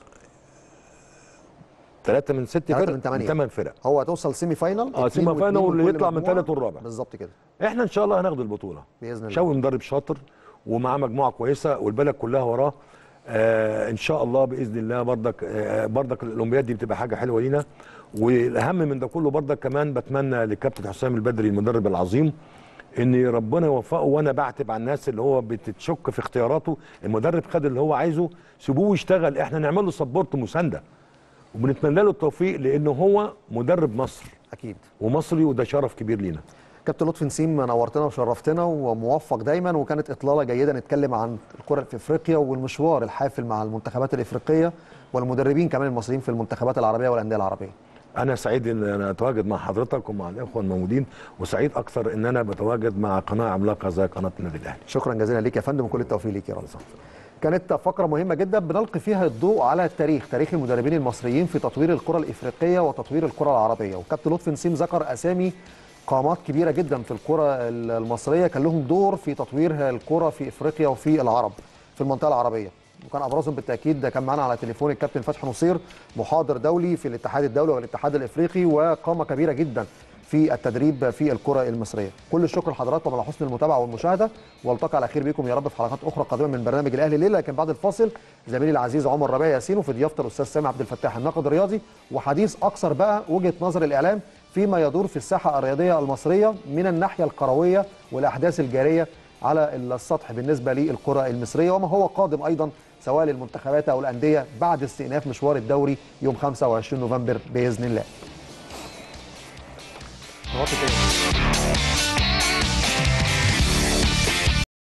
ثلاثه من ست ثلاثة فرق من ثمانية. ثمان فرق هو هتوصل سيمي فاينال اه، اتنين سيمي واتنين فاينال واللي كل يطلع من مجموعة. تالت والرابع. بالظبط كده احنا ان شاء الله هناخد البطوله باذن الله شوقي مدرب شاطر ومعاه مجموعه كويسه والبلد كلها وراه آه ان شاء الله باذن الله بردك آه بردك الاولمبياد دي بتبقى حاجه حلوه لينا والاهم من ده كله بردك كمان بتمنى للكابتن حسام البدري المدرب العظيم ان ربنا يوفقه وانا بعتب على الناس اللي هو بتتشك في اختياراته المدرب خد اللي هو عايزه سيبوه يشتغل احنا نعمل له سبورت مسانده وبنتمنى له التوفيق لانه هو مدرب مصر اكيد ومصري وده شرف كبير لينا كابتن لطفي نسيم نورتنا وشرفتنا وموفق دايما وكانت اطلاله جيده نتكلم عن الكره في افريقيا والمشوار الحافل مع المنتخبات الافريقيه والمدربين كمان المصريين في المنتخبات العربيه والانديه العربيه انا سعيد ان انا اتواجد مع حضرتك ومع الاخوه الموجودين وسعيد اكثر ان انا بتواجد مع قناه عملاقه زي قناه النادي الاهلي شكرا جزيلا ليك يا فندم وكل التوفيق ليك يا رب كانت فقره مهمه جدا بنلقي فيها الضوء على التاريخ تاريخ المدربين المصريين في تطوير الكره الافريقيه وتطوير الكره العربيه وكابتن لطفي نسيم ذكر اسامي قامات كبيره جدا في الكره المصريه كان لهم دور في تطوير الكره في افريقيا وفي العرب في المنطقه العربيه وكان ابرزهم بالتاكيد كان معانا على تليفون الكابتن فتحي نصير محاضر دولي في الاتحاد الدولي والاتحاد الافريقي وقامه كبيره جدا في التدريب في الكره المصريه كل الشكر لحضراتكم على حسن المتابعه والمشاهده والتقي على خير بكم يا رب في حلقات اخرى قادمه من برنامج الاهلي الليله لكن بعد الفاصل زميلي العزيز عمر ربيع ياسين وفي ضيافه الاستاذ سامي عبد الفتاح الناقد الرياضي وحديث اكثر بقى وجهه نظر الاعلام فيما يدور في الساحه الرياضيه المصريه من الناحيه الكرويه والاحداث الجاريه على السطح بالنسبه للكره المصريه وما هو قادم ايضا سواء للمنتخبات او الانديه بعد استئناف مشوار الدوري يوم 25 نوفمبر باذن الله. نقطة إيه؟